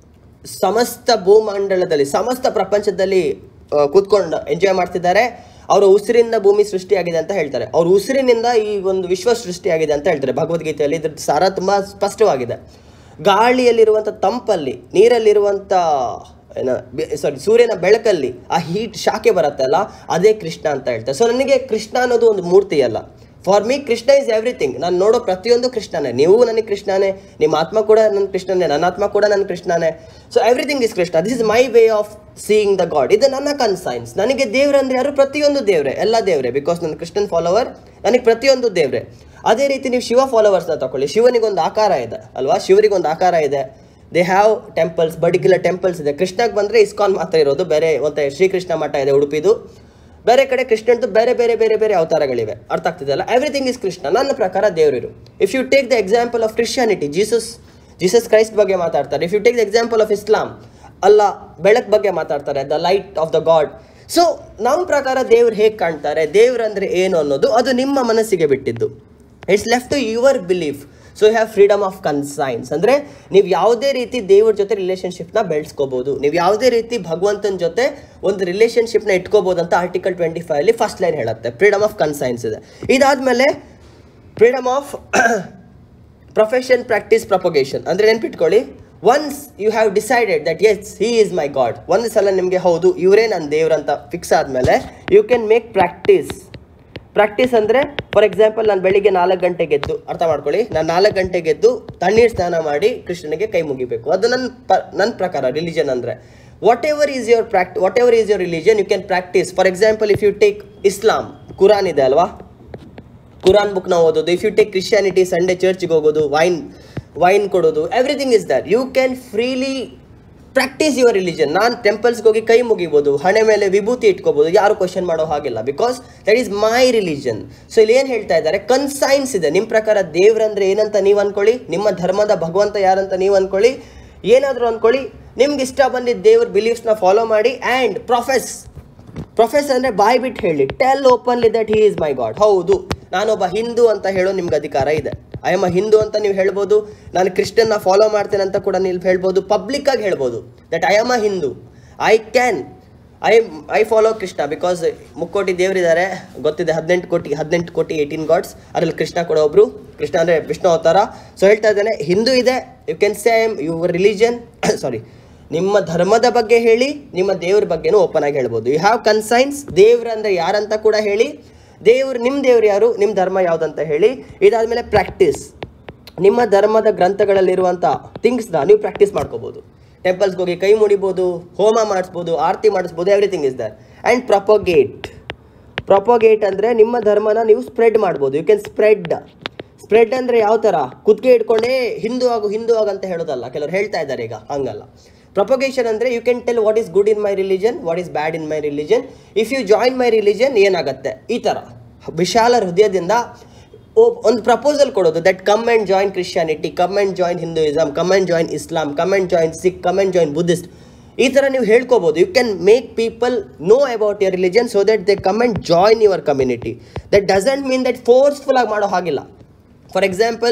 S1: ಸಮಸ್ತ ಭೂಮಂಡಲದಲ್ಲಿ ಸಮಸ್ತ ಪ್ರಪಂಚದಲ್ಲಿ ಆ, ಕೂತ್ಕೊಂಡು ಎಂಜಾಯ್ ಮಾಡ್ತಿದ್ದಾರೆ ಅವರ ಉಸಿರಿಂದ ಭೂಮಿ ಸೃಷ್ಟಿಯಾಗಿದೆ ಅಂತ ಹೇಳ್ತಾರೆ ಅವ್ರ ಉಸಿರಿನಿಂದ ಈ ಒಂದು ವಿಶ್ವ ಸೃಷ್ಟಿಯಾಗಿದೆ ಅಂತ ಹೇಳ್ತಾರೆ ಭಗವದ್ಗೀತೆಯಲ್ಲಿ ಇದ್ರ ಸಾರ ತುಂಬ ಸ್ಪಷ್ಟವಾಗಿದೆ ಗಾಳಿಯಲ್ಲಿರುವಂಥ ತಂಪಲ್ಲಿ ನೀರಲ್ಲಿರುವಂಥ ಏನ ಸಾರಿ ಸೂರ್ಯನ ಬೆಳಕಲ್ಲಿ ಆ ಹೀಟ್ ಶಾಖೆ ಬರುತ್ತಲ್ಲ ಅದೇ ಕೃಷ್ಣ ಅಂತ ಹೇಳ್ತಾರೆ ಸೊ ನನಗೆ ಕೃಷ್ಣ ಅನ್ನೋದು ಒಂದು ಮೂರ್ತಿ ಅಲ್ಲ for me Krishna is everything ನಾನು ನೋಡೋ ಪ್ರತಿಯೊಂದು ಕೃಷ್ಣನೇ ನೀವು ನನಗೆ ಕೃಷ್ಣನೇ ನಿಮ್ಮ ಆತ್ಮ ಕೂಡ ನನ್ನ ಕೃಷ್ಣನೇ ನನ್ನ ಆತ್ಮ ಕೂಡ ನನ್ನ ಕೃಷ್ಣನೇ so everything is Krishna this is my way of seeing the god ಇದು ನನ್ನ ಕನ್ಸೈನ್ಸ್ ನನಗೆ ದೇವ್ರಂದ್ರೆ ಯಾರು ಪ್ರತಿಯೊಂದು ದೇವ್ರೆ ಎಲ್ಲ ದೇವ್ರೆ ಬಿಕಾಸ್ ನನ್ನ ಕೃಷ್ಣನ್ ಫಾಲೋವರ್ ನನಗೆ ಪ್ರತಿಯೊಂದು ದೇವ್ರೆ ಅದೇ ರೀತಿ ನೀವು ಶಿವ ಫಾಲೋವರ್ಸ್ನ ತಗೊಳ್ಳಿ ಶಿವನಿಗೊಂದು ಆಕಾರ ಇದೆ ಅಲ್ವಾ ಶಿವರಿಗೊಂದು ಆಕಾರ ಇದೆ they have temples particular temples ಇದೆ ಕೃಷ್ಣಕ್ಕೆ ಬಂದರೆ ಇಸ್ಕಾನ್ ಮಾತ್ರ ಇರೋದು ಬೇರೆ ಮತ್ತೆ ಶ್ರೀಕೃಷ್ಣ ಮಠ ಇದೆ ಉಡುಪಿದು ಬೇರೆ ಕಡೆ ಕೃಷ್ಣಂದು ಬೇರೆ ಬೇರೆ ಬೇರೆ ಬೇರೆ ಅವತಾರಗಳಿವೆ ಅರ್ಥ ಆಗ್ತಿದೆಯಲ್ಲ ಎವ್ರಿಥಿಂಗ್ ಇಸ್ ಕೃಷ್ಣ ನನ್ನ ಪ್ರಕಾರ ದೇವರಿರು if you take the example of Christianity Jesus Jesus Christ ಬಗ್ಗೆ ಮಾತಾಡ್ತಾರೆ if you take the example of Islam ಅಲ್ಲ ಬೆಳಕ್ ಬಗ್ಗೆ ಮಾತಾಡ್ತಾರೆ the light of the god so ನಮ್ಮ ಪ್ರಕಾರ ದೇವ್ರು ಹೇಗೆ ಕಾಣ್ತಾರೆ ದೇವ್ರಂದ್ರೆ ಏನು ಅನ್ನೋದು ಅದು ನಿಮ್ಮ ಮನಸ್ಸಿಗೆ ಬಿಟ್ಟಿದ್ದು it's left to your belief so you have freedom of conscience ಅಂದರೆ ನೀವು ಯಾವುದೇ ರೀತಿ ದೇವ್ರ ಜೊತೆ ರಿಲೇಷನ್ಶಿಪ್ನ ಬೆಳೆಸ್ಕೋಬೋದು ನೀವು ಯಾವುದೇ ರೀತಿ ಭಗವಂತನ ಜೊತೆ ಒಂದು ರಿಲೇಷನ್ಶಿಪ್ನ ಇಟ್ಕೋಬೋದು ಅಂತ ಆರ್ಟಿಕಲ್ ಟ್ವೆಂಟಿ ಫೈವಲ್ಲಿ ಫಸ್ಟ್ ಲೈನ್ ಹೇಳುತ್ತೆ ಫ್ರೀಡಮ್ ಆಫ್ ಕನ್ಸೈನ್ಸ್ ಇದೆ ಇದಾದಮೇಲೆ freedom of profession practice propagation ಅಂದರೆ ನೆನ್ಪಿಟ್ಕೊಳ್ಳಿ once you have decided that yes he is my god ಒಂದು ಸಲ ನಿಮಗೆ ಹೌದು ಇವರೇ ನನ್ನ ದೇವ್ರಂತ ಫಿಕ್ಸ್ ಆದಮೇಲೆ you can make practice practice ಅಂದರೆ ಫಾರ್ ಎಕ್ಸಾಂಪಲ್ ನಾನು ಬೆಳಿಗ್ಗೆ ನಾಲ್ಕು ಗಂಟೆಗೆ ಎದ್ದು ಅರ್ಥ ಮಾಡ್ಕೊಳ್ಳಿ ನಾನು ನಾಲ್ಕು ಗಂಟೆಗೆ ಎದ್ದು ತಣ್ಣೀರು ಸ್ನಾನ ಮಾಡಿ ಕೃಷ್ಣನಿಗೆ ಕೈ ಮುಗಿಬೇಕು ಅದು ನನ್ನ ಪ ನನ್ನ ಪ್ರಕಾರ ರಿಲಿಜನ್ ಅಂದರೆ whatever is your practice whatever is your religion you can practice for example if you take Islam Quran ಇದೆ ಅಲ್ವಾ ಕುರಾನ್ ಬುಕ್ನ ಓದೋದು if you take Christianity Sunday ಚರ್ಚ್ಗೆ ಹೋಗೋದು ವೈನ್ ವೈನ್ ಕೊಡೋದು everything is there you can freely practice your religion ನಾನು ಟೆಂಪಲ್ಸ್ಗೆ ಹೋಗಿ ಕೈ ಮುಗಿಬೋದು ಹಣೆ ಮೇಲೆ ವಿಭೂತಿ ಇಟ್ಕೋಬೋದು ಯಾರು ಕ್ವಶನ್ ಮಾಡೋ ಹಾಗಿಲ್ಲ because that is my religion so ಇಲ್ಲಿ ಏನು ಹೇಳ್ತಾ ಇದ್ದಾರೆ ಕನ್ಸೈನ್ಸ್ ಇದೆ ನಿಮ್ಮ ಪ್ರಕಾರ ದೇವ್ರಂದ್ರೆ ಏನಂತ ನೀವು ಅನ್ಕೊಳ್ಳಿ ನಿಮ್ಮ ಧರ್ಮದ ಭಗವಂತ ಯಾರಂತ ನೀವು ಅನ್ಕೊಳ್ಳಿ ಏನಾದರೂ ಅನ್ಕೊಳ್ಳಿ ನಿಮ್ಗೆ ಇಷ್ಟ ಬಂದಿದ್ದ ದೇವ್ರ ಬಿಲೀಫ್ಸ್ನ ಫಾಲೋ ಮಾಡಿ ಆ್ಯಂಡ್ ಪ್ರೊಫೆಸ್ ಪ್ರೊಫೆಸ್ ಅಂದರೆ ಬಾಯ್ ಬಿಟ್ಟು ಹೇಳಿ tell openly that he is my god ಹೌದು ನಾನೊಬ್ಬ ಹಿಂದೂ ಅಂತ ಹೇಳೋ ನಿಮ್ಗೆ ಅಧಿಕಾರ ಇದೆ ಐ ಎಮ್ ಅ ಹಿಂದೂ ಅಂತ ನೀವು ಹೇಳ್ಬೋದು ನಾನು ಕ್ರಿಶ್ಚಿಯನ್ನ ಫಾಲೋ ಮಾಡ್ತೇನೆ ಅಂತ ಕೂಡ ನೀವು ಹೇಳ್ಬೋದು ಪಬ್ಲಿಕ್ಕಾಗಿ ಹೇಳ್ಬೋದು that I am a Hindu I can I I follow Krishna because ಮುಕ್ಕೋಟಿ ದೇವರಿದ್ದಾರೆ ಗೊತ್ತಿದೆ ಹದಿನೆಂಟು ಕೋಟಿ ಹದಿನೆಂಟು ಕೋಟಿ ಏಯ್ಟೀನ್ ಗಾಡ್ಸ್ ಅದರಲ್ಲಿ ಕೃಷ್ಣ ಕೂಡ ಒಬ್ರು ಕೃಷ್ಣ ಅಂದರೆ ವಿಷ್ಣು ಅವತಾರ ಸೊ ಹೇಳ್ತಾ ಇದ್ದಾನೆ ಹಿಂದೂ ಇದೆ you can same your religion sorry ನಿಮ್ಮ ಧರ್ಮದ ಬಗ್ಗೆ ಹೇಳಿ ನಿಮ್ಮ ದೇವ್ರ ಬಗ್ಗೆನೂ ಓಪನ್ ಆಗಿ ಹೇಳ್ಬೋದು ಯು ಹ್ಯಾವ್ ಕನ್ಸೈನ್ಸ್ ದೇವ್ರ ಅಂದರೆ ಯಾರಂತ ಕೂಡ ಹೇಳಿ ದೇವ್ರು ನಿಮ್ಮ ದೇವ್ರು ಯಾರು ನಿಮ್ಮ ಧರ್ಮ ಯಾವುದಂತ ಹೇಳಿ ಇದಾದಮೇಲೆ ಪ್ರಾಕ್ಟೀಸ್ ನಿಮ್ಮ ಧರ್ಮದ ಗ್ರಂಥಗಳಲ್ಲಿರುವಂಥ ಥಿಂಗ್ಸ್ನ ನೀವು ಪ್ರಾಕ್ಟೀಸ್ ಮಾಡ್ಕೋಬೋದು ಟೆಂಪಲ್ಸ್ಗೆ ಹೋಗಿ ಕೈ ಮುಡಿಬೋದು ಹೋಮ ಮಾಡಿಸ್ಬೋದು ಆರತಿ ಮಾಡಿಸ್ಬೋದು everything is there and propagate propagate ಅಂದರೆ ನಿಮ್ಮ ಧರ್ಮನ ನೀವು ಸ್ಪ್ರೆಡ್ ಮಾಡ್ಬೋದು ಯು ಕ್ಯಾನ್ ಸ್ಪ್ರೆಡ್ ಸ್ಪ್ರೆಡ್ ಅಂದರೆ ಯಾವ ಥರ ಕುತ್ತಿಗೆ ಇಟ್ಕೊಂಡೇ ಹಿಂದೂ ಆಗು ಹಿಂದೂ ಆಗು ಅಂತ ಹೇಳೋದಲ್ಲ ಕೆಲವರು ಹೇಳ್ತಾ ಇದ್ದಾರೆ ಈಗ ಹಂಗಲ್ಲ ಪ್ರಪೋಗೇಷನ್ ಅಂದರೆ you can tell what is good in my religion what is bad in my religion if you join my religion ಏನಾಗುತ್ತೆ ಈ ಥರ ವಿಶಾಲ ಹೃದಯದಿಂದ ಓ ಒಂದು ಪ್ರಪೋಸಲ್ ಕೊಡೋದು that come and join Christianity come and join Hinduism come and join Islam come and join Sikh come and join Buddhist ಈ ಥರ ನೀವು ಹೇಳ್ಕೋಬೋದು you can make people know about your religion so that they come and join your community that doesn't mean that forceful ಆಗಿ ಮಾಡೋ ಹಾಗಿಲ್ಲ ಫಾರ್ ಎಕ್ಸಾಂಪಲ್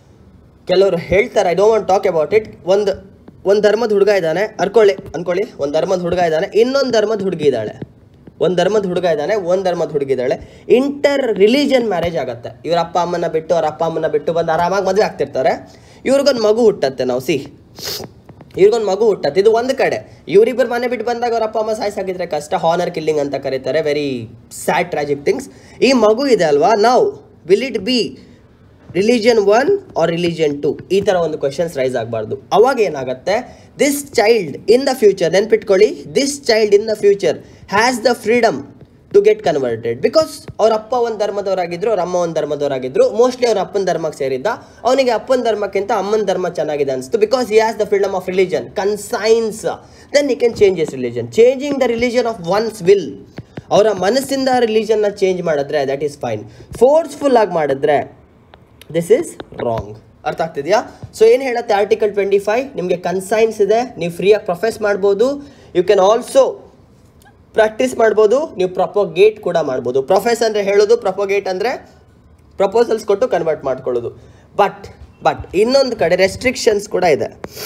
S1: ಕೆಲವರು ಹೇಳ್ತಾರೆ I don't want talk about it ಒಂದು ಒಂದು ಧರ್ಮದ ಹುಡುಗ ಇದ್ದಾನೆ ಅನ್ಕೊಳ್ಳಿ ಅನ್ಕೊಳ್ಳಿ ಒಂದು ಧರ್ಮದ ಹುಡುಗ ಇದ್ದಾನೆ ಇನ್ನೊಂದು ಧರ್ಮದ ಹುಡುಗಿ ಇದ್ದಾಳೆ ಒಂದು ಧರ್ಮದ ಹುಡುಗ ಇದ್ದಾನೆ ಒಂದು ಧರ್ಮದ ಹುಡುಗಿ ಇದ್ದಾಳೆ ಇಂಟರ್ ರಿಲಿಜನ್ ಮ್ಯಾರೇಜ್ ಆಗುತ್ತೆ ಇವ್ರ ಅಪ್ಪ ಅಮ್ಮನ ಬಿಟ್ಟು ಅವ್ರ ಅಪ್ಪ ಅಮ್ಮನ ಬಿಟ್ಟು ಬಂದು ಆರಾಮಾಗಿ ಮದುವೆ ಆಗ್ತಿರ್ತಾರೆ ಇವ್ರಿಗೊಂದು ಮಗು ಹುಟ್ಟತ್ತೆ ನಾವು ಸಿ ಇವ್ರಿಗೊಂದು ಮಗು ಹುಟ್ಟತ್ತೆ ಇದು ಒಂದು ಕಡೆ ಇವರಿಬ್ಬರು ಮನೆ ಬಿಟ್ಟು ಬಂದಾಗ ಅವ್ರ ಅಪ್ಪ ಅಮ್ಮ ಸಾಯಿಸಾಕಿದ್ರೆ ಕಷ್ಟ ಹಾನರ್ ಕಿಲ್ಲಿಂಗ್ ಅಂತ ಕರೀತಾರೆ ವೆರಿ ಸ್ಯಾಡ್ ಟ್ರಾಜಿಕ್ ಥಿಂಗ್ಸ್ ಈ ಮಗು ಇದೆ ಅಲ್ವಾ ನಾವು will it be religion one or religion two ಈ ಥರ ಒಂದು ಕ್ವಶನ್ಸ್ ರೈಸ್ ಆಗಬಾರ್ದು ಅವಾಗ ಏನಾಗುತ್ತೆ this child in the future ನೆನ್ಪಿಟ್ಕೊಳ್ಳಿ this child in the future has the freedom to get converted because ಅವ್ರ ಅಪ್ಪ ಒಂದು ಧರ್ಮದವರಾಗಿದ್ರು ಅವ್ರ ಅಮ್ಮ ಒಂದು ಧರ್ಮದವರಾಗಿದ್ರು ಮೋಸ್ಟ್ಲಿ ಅವ್ರ ಅಪ್ಪನ ಧರ್ಮಕ್ಕೆ ಸೇರಿದ್ದ ಅವನಿಗೆ ಅಪ್ಪನ ಧರ್ಮಕ್ಕಿಂತ ಅಮ್ಮನ ಧರ್ಮ ಚೆನ್ನಾಗಿದೆ ಅನಿಸ್ತು because he has the freedom of religion conscience then he can change his religion changing the religion of one's will ಅವರ ಮನಸ್ಸಿಂದ ರಿಲಿಜನ್ನ ಚೇಂಜ್ ಮಾಡಿದ್ರೆ ದಟ್ ಈಸ್ ಫೈನ್ ಫೋರ್ಸ್ಫುಲ್ ಆಗಿ ಮಾಡಿದ್ರೆ ದಿಸ್ ಈಸ್ ರಾಂಗ್ ಅರ್ಥ ಆಗ್ತಿದೆಯಾ ಸೊ ಏನು ಹೇಳುತ್ತೆ ಆರ್ಟಿಕಲ್ ಟ್ವೆಂಟಿ ಫೈವ್ ನಿಮಗೆ ಕನ್ಸೈನ್ಸ್ ಇದೆ ನೀವು ಫ್ರೀಯಾಗಿ ಪ್ರೊಫೆಸ್ ಮಾಡ್ಬೋದು ಯು ಕ್ಯಾನ್ ಆಲ್ಸೋ ಪ್ರಾಕ್ಟೀಸ್ ಮಾಡ್ಬೋದು ನೀವು ಪ್ರಪೋಗೇಟ್ ಕೂಡ ಮಾಡ್ಬೋದು ಪ್ರೊಫೆಸ್ ಅಂದರೆ ಹೇಳೋದು ಪ್ರಪೋಗೇಟ್ ಅಂದರೆ ಪ್ರಪೋಸಲ್ಸ್ ಕೊಟ್ಟು ಕನ್ವರ್ಟ್ ಮಾಡ್ಕೊಳ್ಳೋದು ಬಟ್ ಬಟ್ ಇನ್ನೊಂದು ಕಡೆ ರೆಸ್ಟ್ರಿಕ್ಷನ್ಸ್ ಕೂಡ ಇದೆ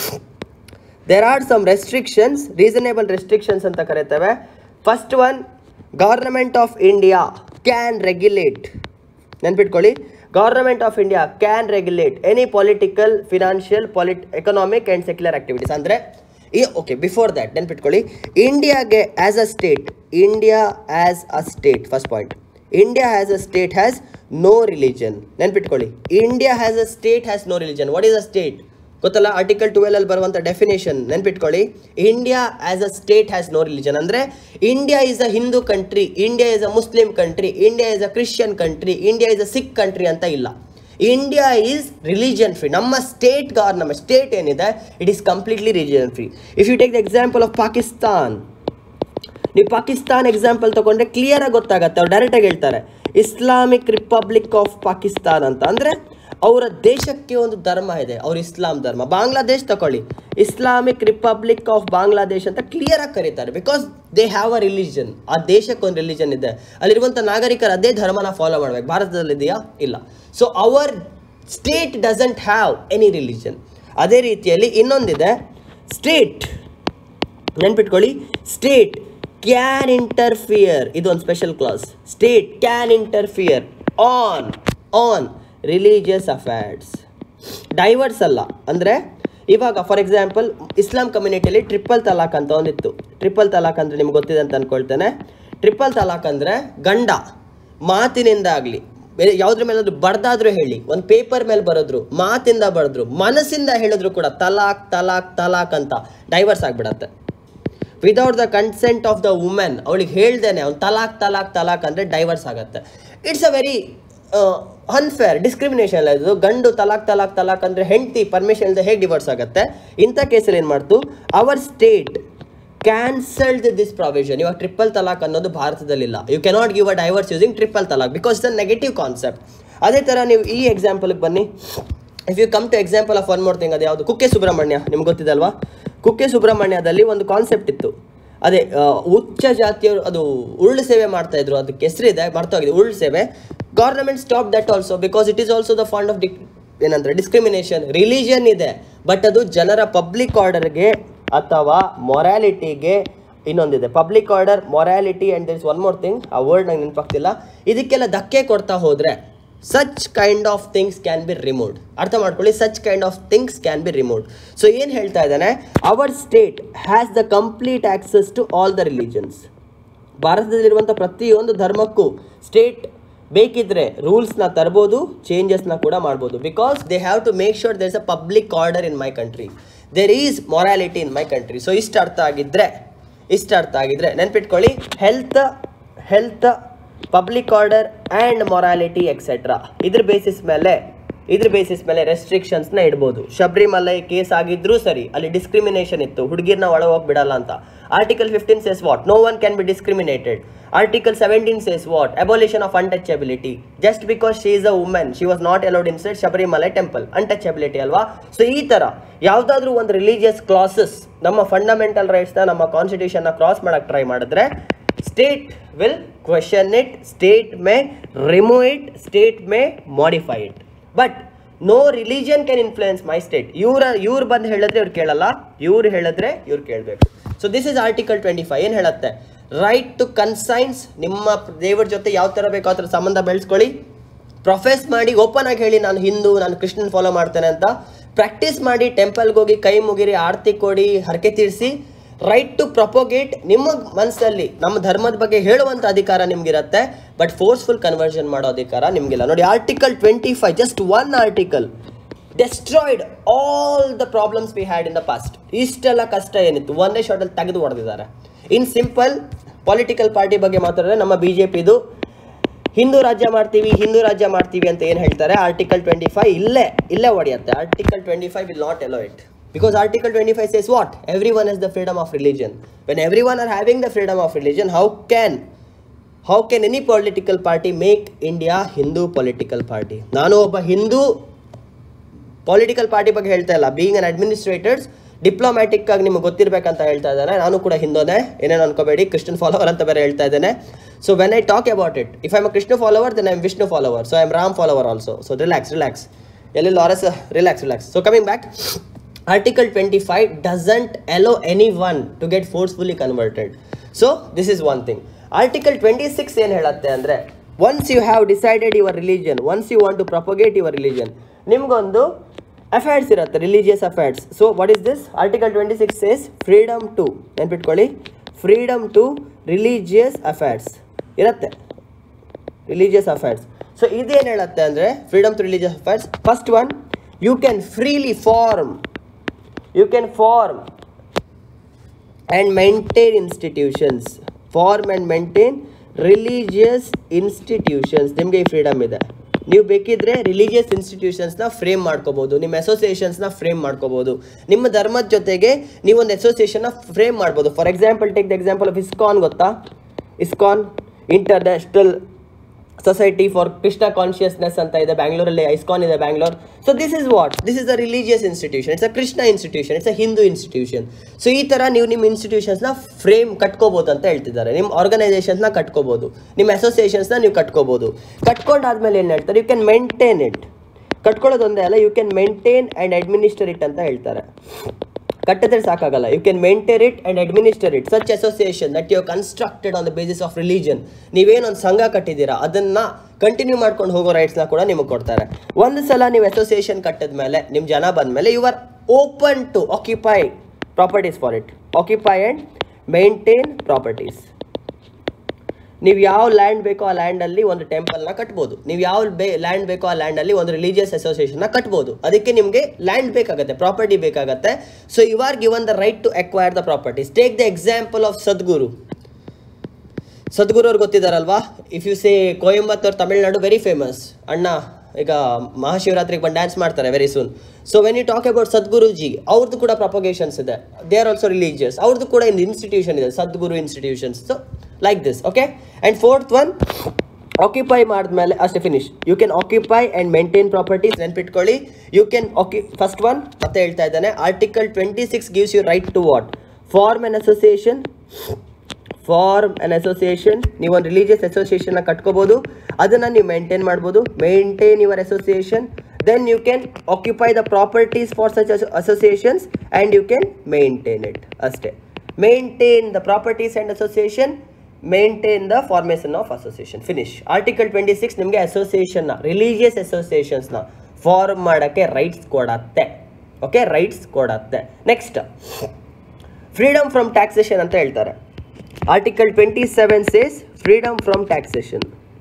S1: there are some restrictions reasonable restrictions ಅಂತ ಕರೀತೇವೆ first one government of India can regulate ನೆನ್ಪಿಟ್ಕೊಳ್ಳಿ government of India can regulate any political financial political economic and secular activities ಅಂದರೆ ಈ ಓಕೆ ಬಿಫೋರ್ ದ್ಯಾಟ್ ನೆನ್ಪಿಟ್ಕೊಳ್ಳಿ ಇಂಡಿಯಾಗೆ as a state India as a state first point India has a state has no religion ನೆನ್ಪಿಟ್ಕೊಳ್ಳಿ India has a state has no religion what is a state ಗೊತ್ತಲ್ಲ ಆರ್ಟಿಕಲ್ ಟ್ವೆಲ್ ಅಲ್ಲಿ ಬರುವಂಥ ಡೆಫಿನೇಷನ್ ನೆನ್ಪಿಟ್ಕೊಳ್ಳಿ India as a state has no religion ಅಂದರೆ India is a Hindu country India is a Muslim country India is a Christian country India is a Sikh country ಅಂತ ಇಲ್ಲ ಇಂಡಿಯಾ ಈಸ್ ರಿಲಿಜನ್ ಫ್ರೀ ನಮ್ಮ ಸ್ಟೇಟ್ ಗಾರ್ ನಮ್ಮ ಸ್ಟೇಟ್ ಏನಿದೆ it is completely religion free if you take the example of Pakistan ನೀವು ಪಾಕಿಸ್ತಾನ್ ಎಕ್ಸಾಂಪಲ್ ತಗೊಂಡ್ರೆ ಕ್ಲಿಯರಾಗಿ ಗೊತ್ತಾಗತ್ತೆ ಅವ್ರು ಡೈರೆಕ್ಟಾಗಿ ಹೇಳ್ತಾರೆ ಇಸ್ಲಾಮಿಕ್ ರಿಪಬ್ಲಿಕ್ ಆಫ್ ಪಾಕಿಸ್ತಾನ್ ಅಂತ ಅಂದರೆ ಅವರ ದೇಶಕ್ಕೆ ಒಂದು ಧರ್ಮ ಇದೆ ಅವ್ರ ಇಸ್ಲಾಂ ಧರ್ಮ ಬಾಂಗ್ಲಾದೇಶ್ ತಗೊಳ್ಳಿ ಇಸ್ಲಾಮಿಕ್ ರಿಪಬ್ಲಿಕ್ ಆಫ್ ಬಾಂಗ್ಲಾದೇಶ್ ಅಂತ ಕ್ಲಿಯರಾಗಿ ಕರೀತಾರೆ because they have a religion ಆ ದೇಶಕ್ಕೆ ಒಂದು ರಿಲಿಜನ್ ಇದೆ ಅಲ್ಲಿರುವಂಥ ನಾಗರಿಕರು ಅದೇ ಧರ್ಮನ ಫಾಲೋ ಮಾಡ್ಬೇಕು ಭಾರತದಲ್ಲಿದೆಯಾ ಇಲ್ಲ so our state doesn't have any religion ಅದೇ ರೀತಿಯಲ್ಲಿ ಇನ್ನೊಂದಿದೆ ಸ್ಟೇಟ್ ನೆನ್ಪಿಟ್ಕೊಳ್ಳಿ ಸ್ಟೇಟ್ ಕ್ಯಾನ್ ಇಂಟರ್ಫಿಯರ್ ಇದು ಒಂದು special clause state can interfere on on religious affairs divorce ಅಲ್ಲ ಅಂದರೆ ಇವಾಗ ಫಾರ್ ಎಕ್ಸಾಂಪಲ್ ಇಸ್ಲಾಂ ಕಮ್ಯುನಿಟಿಯಲ್ಲಿ ಟ್ರಿಪಲ್ ತಲಾಕ್ ಅಂತ ಒಂದಿತ್ತು ಟ್ರಿಪಲ್ ತಲಾಕ್ ಅಂದರೆ ನಿಮ್ಗೆ ಗೊತ್ತಿದೆ ಅಂತ ಅನ್ಕೊಳ್ತೇನೆ ಟ್ರಿಪಲ್ ತಲಾಕ್ ಅಂದರೆ ಗಂಡ ಮಾತಿನಿಂದ ಆಗಲಿ ಬೇರೆ ಯಾವುದ್ರ ಮೇಲಾದ್ರೂ ಬಡ್ದಾದ್ರೂ ಹೇಳಿ ಒಂದು ಪೇಪರ್ ಮೇಲೆ ಬರೋದ್ರು ಮಾತಿಂದ ಬರೆದ್ರು ಮನಸ್ಸಿಂದ ಹೇಳಿದ್ರು ಕೂಡ ತಲಾಕ್ ತಲಾಕ್ ತಲಾಕ್ ಅಂತ ಡೈವರ್ಸ್ ಆಗಿಬಿಡತ್ತೆ without the consent of the women ಅವಳಿಗೆ ಹೇಳ್ದೇನೆ ಅವ್ನು ತಲಾಕ್ ತಲಾಕ್ ತಲಾಕ್ ಅಂದರೆ ಡೈವರ್ಸ್ ಆಗುತ್ತೆ it's a very unfair discrimination ಅಲ್ಲ ಇದು ಗಂಡು ತಲಾಕ್ ತಲಾಕ್ ತಲಾಕ್ ಅಂದರೆ ಹೆಂಡತಿ ಪರ್ಮಿಷನ್ ಇಲ್ಲದೆ ಹೇಗೆ ಡಿವೋರ್ಸ್ ಆಗುತ್ತೆ ಇಂಥ ಕೇಸಲ್ಲಿ ಏನು ಮಾಡ್ತು our state cancelled this provision ಇವಾಗ ಟ್ರಿಪಲ್ ತಲಾಕ್ ಅನ್ನೋದು ಭಾರತದಲ್ಲಿಲ್ಲ you cannot give a divorce using triple talaq because it's a negative concept ಅದೇ ಥರ ನೀವು ಈ ಎಕ್ಸಾಂಪಲ್ಗೆ ಬನ್ನಿ if you come to example of one more thing ಅದು ಯಾವುದು ಕುಕ್ಕೆ ಸುಬ್ರಹ್ಮಣ್ಯ ನಿಮ್ಗೆ ಗೊತ್ತಿದಲ್ವಾ ಕುಕ್ಕೆ ಸುಬ್ರಹ್ಮಣ್ಯದಲ್ಲಿ ಒಂದು ಕಾನ್ಸೆಪ್ಟ್ ಇತ್ತು ಅದೇ ಆ, ಉಚ್ಚ ಜಾತಿಯವರು ಅದು ಉರುಳು ಸೇವೆ ಮಾಡ್ತಾ ಇದ್ರು ಅದಕ್ಕೆ ಹೆಸರಿದೆ ಮರ್ತೋಗಿದೆ ಉರುಳು ಸೇವೆ government stop that also because it is also the fund of ಡಿಕ್ ಏನಂದ್ರೆ ಡಿಸ್ಕ್ರಿಮಿನೇಷನ್ ರಿಲಿಜಿಯನ್ ಇದೆ ಬಟ್ ಅದು ಜನರ ಪಬ್ಲಿಕ್ ಆರ್ಡರ್ಗೆ ಅಥವಾ ಮೊರಾಲಿಟಿಗೆ ಇನ್ನೊಂದಿದೆ public order morality and this one more thing ಆ ವರ್ಡ್ ನಂಗೆ ನೆನಪಾಗ್ತಿಲ್ಲ ಇದಕ್ಕೆಲ್ಲ ಧಕ್ಕೆ ಕೊಡ್ತಾ ಹೋದರೆ such kind of things can be removed ಅರ್ಥ ಮಾಡ್ಕೊಳ್ಳಿ such kind of things can be removed so ಏನು ಹೇಳ್ತಾ ಇದ್ದಾನೆ our state has the complete access to all the religions ಭಾರತದಲ್ಲಿರುವಂಥ ಪ್ರತಿಯೊಂದು ಧರ್ಮಕ್ಕೂ ಸ್ಟೇಟ್ ಬೇಕಿದ್ರೆ ರೂಲ್ಸ್ನ ತರ್ಬೋದು ಚೇಂಜಸ್ನ ಕೂಡ ಮಾಡ್ಬೋದು because they have to make sure there is a public order in my country there is morality in my country so ಇಷ್ಟು ಅರ್ಥ ಆಗಿದ್ರೆ ಇಷ್ಟು ಅರ್ಥ ಆಗಿದ್ರೆ ನೆನ್ಪಿಟ್ಕೊಳ್ಳಿ health health public order and morality etcetera ಇದ್ರ ಬೇಸಿಸ್ ಮೇಲೆ ಇದ್ರ ಬೇಸಿಸ್ ಮೇಲೆ ರೆಸ್ಟ್ರಿಕ್ಷನ್ಸ್ನ ಇಡ್ಬೋದು ಶಬರಿಮಲೈ ಕೇಸ್ ಆಗಿದ್ರೂ ಸರಿ ಅಲ್ಲಿ ಡಿಸ್ಕ್ರಿಮಿನೇಷನ್ ಇತ್ತು ಹುಡುಗಿರ್ನ ಒಳ ಹೋಗಿ ಬಿಡಲ್ಲ ಅಂತ article fifteen says what no one can be discriminated article seventeen says what abolition of untouchability just because she is a woman she was not allowed inside Sabarimala temple untouchability ಅಲ್ವಾ ಸೊ ಈ ಥರ ಯಾವುದಾದ್ರೂ ಒಂದು ರಿಲಿಜಿಯಸ್ ಕ್ಲಾಸಸ್ ನಮ್ಮ ಫಂಡಮೆಂಟಲ್ ರೈಟ್ಸ್ನ ನಮ್ಮ ಕಾನ್ಸ್ಟಿಟ್ಯೂಷನ್ನ ಕ್ರಾಸ್ ಮಾಡಕ್ಕೆ ಟ್ರೈ ಮಾಡಿದ್ರೆ state will question it state may remove it state may modify it but no religion can influence my state ಇವ್ರ ಇವ್ರು ಬಂದು ಹೇಳಿದ್ರೆ ಇವ್ರು ಕೇಳಲ್ಲ ಇವ್ರು ಹೇಳಿದ್ರೆ ಇವ್ರು ಕೇಳಬೇಕು so this is article twenty five ಏನು ಹೇಳುತ್ತೆ ರೈಟ್ ಟು ಕನ್ಸೈನ್ಸ್ ನಿಮ್ಮ ದೇವರ ಜೊತೆ ಯಾವ ಥರ ಬೇಕೋ ಆ ಥರ ಸಂಬಂಧ ಬೆಳೆಸ್ಕೊಳ್ಳಿ ಪ್ರೊಫೆಸ್ ಮಾಡಿ ಓಪನ್ ಆಗಿ ಹೇಳಿ ನಾನು ಹಿಂದೂ ನಾನು ಕೃಷ್ಣನ್ ಫಾಲೋ ಮಾಡ್ತೇನೆ ಅಂತ ಪ್ರಾಕ್ಟೀಸ್ ಮಾಡಿ ಟೆಂಪಲ್ಗೆ ಹೋಗಿ ಕೈ ಮುಗಿರಿ ಆರತಿ ಕೊಡಿ ಹರಕೆ ತೀರಿಸಿ ರೈಟ್ ಟು ಪ್ರೊಪೋಗೇಟ್ ನಿಮ್ಮ ಮನಸ್ಸಲ್ಲಿ ನಮ್ಮ ಧರ್ಮದ ಬಗ್ಗೆ ಹೇಳುವಂಥ ಅಧಿಕಾರ ನಿಮ್ಗಿರತ್ತೆ ಬಟ್ ಫೋರ್ಸ್ಫುಲ್ ಕನ್ವರ್ಷನ್ ಮಾಡೋ ಅಧಿಕಾರ ನಿಮಗಿಲ್ಲ ನೋಡಿ article twenty five just one article destroyed all the problems we had in the past ಇಷ್ಟೆಲ್ಲ ಕಷ್ಟ ಏನಿತ್ತು ಒಂದೇ ಶಾರ್ಟಲ್ಲಿ ತೆಗೆದು ಹೊಡೆದಿದ್ದಾರೆ ಇನ್ ಸಿಂಪಲ್ ಪೊಲಿಟಿಕಲ್ ಪಾರ್ಟಿ ಬಗ್ಗೆ ಮಾತಾಡಿದ್ರೆ ನಮ್ಮ ಬಿ ಜೆ ಪಿದು ಹಿಂದೂ ರಾಜ್ಯ ಮಾಡ್ತೀವಿ ಹಿಂದೂ ರಾಜ್ಯ ಮಾಡ್ತೀವಿ ಅಂತ ಏನು ಹೇಳ್ತಾರೆ ಆರ್ಟಿಕಲ್ ಟ್ವೆಂಟಿ ಫೈವ್ ಇಲ್ಲೇ ಇಲ್ಲೇ ಹೊಡೆಯುತ್ತೆ article twenty five will not allow it because article twenty five says what everyone is the freedom of religion when everyone are having the freedom of religion how can how can any political party make India Hindu political party ನಾನು ಒಬ್ಬ ಹಿಂದೂ ಪೊಲಿಟಿಕಲ್ ಪಾರ್ಟಿ ಬಗ್ಗೆ ಹೇಳ್ತಾ ಇಲ್ಲ ಬೀಯಿಂಗ್ ಅನ್ ಅಡ್ಮಿನಿಸ್ಟ್ರೇಟರ್ಸ್ ಡಿಪ್ಲೊಮ್ಯಾಟಿಕ್ ಆಗಿ ನಿಮಗೆ ಗೊತ್ತಿರಬೇಕಂತ ಹೇಳ್ತಾ ಇದ್ದಾನೆ ನಾನು ಕೂಡ ಹಿಂದೋನೆ ಏನೇನು ಅನ್ಕೋಬೇಡಿ ಕ್ರಿಶ್ಚಿಯನ್ ಫಾಲೋವರ್ ಅಂತ ಬೇರೆ ಹೇಳ್ತಾ ಇದ್ದೇನೆ so when I talk about it if I'm a Krishna follower then I'm Vishnu follower so I'm Ram follower also so relax relax ಎಲ್ಲಿ ಲಾರಸ್ relax relax so coming back article twenty five doesn't allow anyone to get forcefully converted so this is one thing article twenty six ಏನು ಹೇಳುತ್ತೆ ಅಂದರೆ once you have decided your religion once you want to propagate your religion ನಿಮಗೊಂದು ಅಫೇರ್ಸ್ ಇರುತ್ತೆ religious affairs so what is this article twenty six says freedom to ನೆನ್ಪಿಟ್ಕೊಳ್ಳಿ ಫ್ರೀಡಮ್ ಟು ರಿಲಿಜಿಯಸ್ ಅಫೇರ್ಸ್ ಇರುತ್ತೆ ರಿಲಿಜಿಯಸ್ ಅಫೇರ್ಸ್ ಸೊ ಇದೇನು ಹೇಳುತ್ತೆ ಅಂದರೆ freedom to religious affairs first one you can freely form you can form and maintain institutions form and maintain religious institutions ನಿಮಗೆ ಈ ಫ್ರೀಡಮ್ ಇದೆ ನೀವು ಬೇಕಿದ್ರೆ ರಿಲಿಜಿಯಸ್ ಇನ್ಸ್ಟಿಟ್ಯೂಷನ್ಸ್ನ ಫ್ರೇಮ್ ಮಾಡ್ಕೋಬೋದು ನಿಮ್ಮ ಅಸೋಸಿಯೇಷನ್ಸ್ನ ಫ್ರೇಮ್ ಮಾಡ್ಕೋಬೋದು ನಿಮ್ಮ ಧರ್ಮದ ಜೊತೆಗೆ ನೀವೊಂದು ಅಸೋಸಿಯೇಷನ್ನ ಫ್ರೇಮ್ ಮಾಡ್ಬೋದು for example take the example of ISKCON ಗೊತ್ತಾ ISKCON International Society for Krishna Consciousness ಅಂತ ಇದೆ ಬ್ಯಾಂಗ್ಳೂರಲ್ಲಿ ಐಸ್ಕಾನ್ ಇದೆ Bangalore so this is what this is a religious institution it's a Krishna institution it's a Hindu institution so ಈ ಥರ ನೀವು ನಿಮ್ಮ ಇನ್ಸ್ಟಿಟ್ಯೂಷನ್ಸ್ನ ಫ್ರೇಮ್ ಕಟ್ಕೋಬೋದು ಅಂತ ಹೇಳ್ತಿದ್ದಾರೆ ನಿಮ್ಮ ಆರ್ಗನೈಸೇಷನ್ಸ್ನ ಕಟ್ಕೋಬೋದು ನಿಮ್ಮ ಅಸೋಸಿಯೇಷನ್ಸ್ನ ನೀವು ಕಟ್ಕೋಬೋದು ಕಟ್ಕೊಂಡಾದ್ಮೇಲೆ ಏನು ಹೇಳ್ತಾರೆ ಯು ಕ್ಯಾನ್ ಮೇಂಟೈನ್ ಇಟ್ ಕಟ್ಕೊಳ್ಳೋದೊಂದೇ ಅಲ್ಲ you can maintain and administer it ಅಂತ ಹೇಳ್ತಾರೆ ಕಟ್ಟಿದ್ರೆ ಸಾಕಾಗಲ್ಲ you can maintain it and administer it such association that you constructed on the basis of religion ನೀವೇನೊಂದು ಸಂಘ ಕಟ್ಟಿದ್ದೀರಾ ಅದನ್ನು ಕಂಟಿನ್ಯೂ ಮಾಡ್ಕೊಂಡು ಹೋಗೋ ರೈಟ್ಸ್ನ ಕೂಡ ನಿಮಗೆ ಕೊಡ್ತಾರೆ ಒಂದು ಸಲ ನೀವು ಅಸೋಸಿಯೇಷನ್ ಕಟ್ಟಿದ ಮೇಲೆ ನಿಮ್ಮ ಜನ ಬಂದ ಮೇಲೆ you are open to occupy properties for it occupy and maintain properties ನೀವು ಯಾವ ಲ್ಯಾಂಡ್ ಬೇಕೋ ಆ ಲ್ಯಾಂಡಲ್ಲಿ ಒಂದು ಟೆಂಪಲ್ನ ಕಟ್ಬೋದು ನೀವು ಯಾವ ಬೇ ಲ್ಯಾಂಡ್ ಬೇಕೋ ಆ ಲ್ಯಾಂಡಲ್ಲಿ ಒಂದು ರಿಲಿಜಿಯಸ್ ಅಸೋಸಿಯೇಷನ್ನ ಕಟ್ಬೋದು ಅದಕ್ಕೆ ನಿಮಗೆ ಲ್ಯಾಂಡ್ ಬೇಕಾಗುತ್ತೆ ಪ್ರಾಪರ್ಟಿ ಬೇಕಾಗುತ್ತೆ so you are given the right to acquire the properties take the example of Sadhguru Sadhguru ಅವ್ರು ಗೊತ್ತಿದ್ದಾರಲ್ವಾ if you say Coimbatore Tamil Nadu very famous ಅಣ್ಣ ಈಗ ಮಹಾಶಿವರಾತ್ರಿಗೆ ಬಂದು ಡ್ಯಾನ್ಸ್ ಮಾಡ್ತಾರೆ very soon so when you talk about Sadhguru ji ಅವ್ರದ್ದು ಕೂಡ ಪ್ರಪೋಗೇಷನ್ಸ್ ಇದೆ ದೇ ಆರ್ ಆಲ್ಸೋ ರಿಲೀಜಿಯಸ್ ಅವ್ರದ್ದು ಕೂಡ ಒಂದು ಇನ್ಸ್ಟಿಟ್ಯೂಷನ್ ಇದೆ Sadhguru institutions so like this okay and fourth one occupy ಮಾಡಿದ್ಮೇಲೆ ಅಷ್ಟೇ finish you can occupy and maintain properties ನೆನ್ಪಿಟ್ಕೊಳ್ಳಿ ಯು ಕ್ಯಾನ್ ಆಕ್ಯು ಫಸ್ಟ್ ಒನ್ ಮತ್ತೆ ಹೇಳ್ತಾ ಇದ್ದಾನೆ article twenty six gives you right to what form an association form an association ನೀವು ಒಂದು ರಿಲಿಜಿಯಸ್ ಅಸೋಸಿಯೇಷನ್ನ ಕಟ್ಕೋಬೋದು ಅದನ್ನು ನೀವು ಮೇಂಟೈನ್ ಮಾಡ್ಬೋದು maintain your association then you can occupy the properties for such associations and you can maintain it ಅಷ್ಟೇ maintain the properties and association maintain the formation of association finish article twenty six ನಿಮಗೆ ಅಸೋಸಿಯೇಷನ್ನ ರಿಲಿಜಿಯಸ್ ಅಸೋಸಿಯೇಷನ್ಸ್ನ ಫಾರ್ಮ್ ಮಾಡೋಕ್ಕೆ ರೈಟ್ಸ್ ಕೊಡತ್ತೆ ಓಕೆ ರೈಟ್ಸ್ ಕೊಡತ್ತೆ ನೆಕ್ಸ್ಟ್ ಫ್ರೀಡಮ್ ಫ್ರಮ್ ಟ್ಯಾಕ್ಸೇಷನ್ ಅಂತ ಹೇಳ್ತಾರೆ article twenty seven says freedom from taxation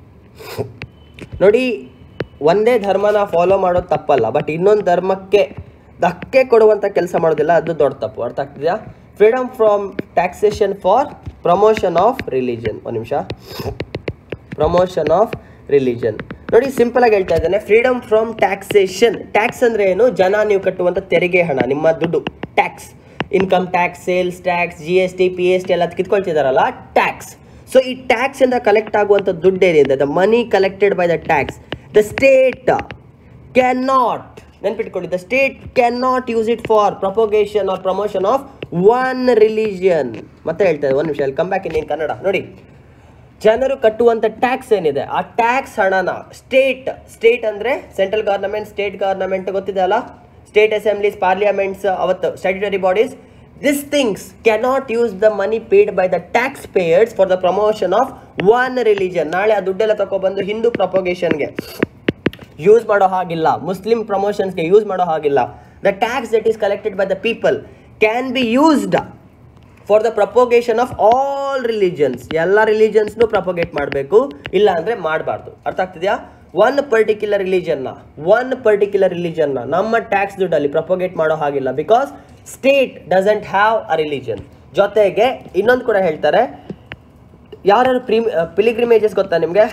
S1: ನೋಡಿ ಒಂದೇ ಧರ್ಮನ ಫಾಲೋ ಮಾಡೋದು ತಪ್ಪಲ್ಲ ಬಟ್ ಇನ್ನೊಂದು ಧರ್ಮಕ್ಕೆ ಧಕ್ಕೆ ಕೊಡುವಂಥ ಕೆಲಸ ಮಾಡೋದಿಲ್ಲ ಅದು ದೊಡ್ಡ ತಪ್ಪು ಅರ್ಥ ಆಗ್ತಿದೆಯಾ freedom from taxation for promotion of religion ಒಂದು ನಿಮಿಷ ಪ್ರಮೋಷನ್ ಆಫ್ ರಿಲಿಜನ್ ನೋಡಿ ಸಿಂಪಲ್ ಆಗಿ ಹೇಳ್ತಾ ಇದ್ದಾನೆ ಫ್ರೀಡಮ್ ಫ್ರಮ್ ಟ್ಯಾಕ್ಸೇಷನ್ ಟ್ಯಾಕ್ಸ್ ಅಂದ್ರೆ ಏನು ಜನ ನೀವು ಕಟ್ಟುವಂಥ ತೆರಿಗೆ ಹಣ ನಿಮ್ಮ ದುಡ್ಡು tax income tax sales tax G S T P S T ಎಲ್ಲ ಕಿತ್ಕೊಳ್ತಿದಾರಲ್ಲ ಟ್ಯಾಕ್ಸ್ ಸೊ ಈ ಟ್ಯಾಕ್ಸ್ ಇಂದ ಕಲೆಕ್ಟ್ ಆಗುವಂಥ ದುಡ್ಡು ಏನಿದೆ the money collected by the tax the state cannot ನೆನ್ಪಿಟ್ಕೊಳ್ಳಿ the state cannot use it for propagation or promotion of one religion ಮತ್ತೆ ಹೇಳ್ತಾ ಒಂದು ನಿಮಿಷ ಕಮ್ ಬ್ಯಾಕ್ ಇನ್ ಕನ್ನಡ ನೋಡಿ ಜನರು ಕಟ್ಟುವಂಥ ಟ್ಯಾಕ್ಸ್ ಏನಿದೆ ಆ ಟ್ಯಾಕ್ಸ್ ಹಣನ ಸ್ಟೇಟ್ ಸ್ಟೇಟ್ ಅಂದರೆ ಸೆಂಟ್ರಲ್ ಗವರ್ನಮೆಂಟ್ ಸ್ಟೇಟ್ ಗವರ್ನಮೆಂಟ್ ಗೊತ್ತಿದೆ ಅಲ್ಲ ಸ್ಟೇಟ್ ಅಸೆಂಬ್ಲೀಸ್ ಪಾರ್ಲಿಮೆಂಟ್ಸ್ ಅವತ್ತು statutory bodies this things cannot use the money paid by the taxpayers for the promotion of one religion ನಾಳೆ ಆ ದುಡ್ಡೆಲ್ಲ ತಗೊಬಂದು ಹಿಂದೂ ಪ್ರಪೋಗೇಷನ್ಗೆ ಯೂಸ್ ಮಾಡೋ ಹಾಗಿಲ್ಲ ಮುಸ್ಲಿಂ ಪ್ರಮೋಷನ್ಸ್ಗೆ ಯೂಸ್ ಮಾಡೋ ಹಾಗಿಲ್ಲ the tax that is collected by the people can be used for the propagation of all religions ಎಲ್ಲ ರಿಲಿಜನ್ಸ್ನು ಪ್ರಪೋಗೇಟ್ ಮಾಡಬೇಕು ಇಲ್ಲ ಅಂದರೆ ಮಾಡಬಾರ್ದು ಅರ್ಥ ಆಗ್ತಿದೆಯಾ ಒನ್ ಪರ್ಟಿಕ್ಯುಲರ್ ರಿಲಿಜನ್ನ ಒನ್ ಪರ್ಟಿಕ್ಯುಲರ್ ರಿಲಿಜನ್ನ ನಮ್ಮ ಟ್ಯಾಕ್ಸ್ ದುಡ್ಡಲ್ಲಿ ಪ್ರಪೋಗೇಟ್ ಮಾಡೋ ಹಾಗಿಲ್ಲ because state doesn't have a religion ಜೊತೆಗೆ ಇನ್ನೊಂದು ಕೂಡ ಹೇಳ್ತಾರೆ ಯಾರ್ಯಾರು ಪ್ರೀಮ್ ಪಿಲಿಗ್ರಿಮೇಜಸ್ ಗೊತ್ತಾ ನಿಮಗೆ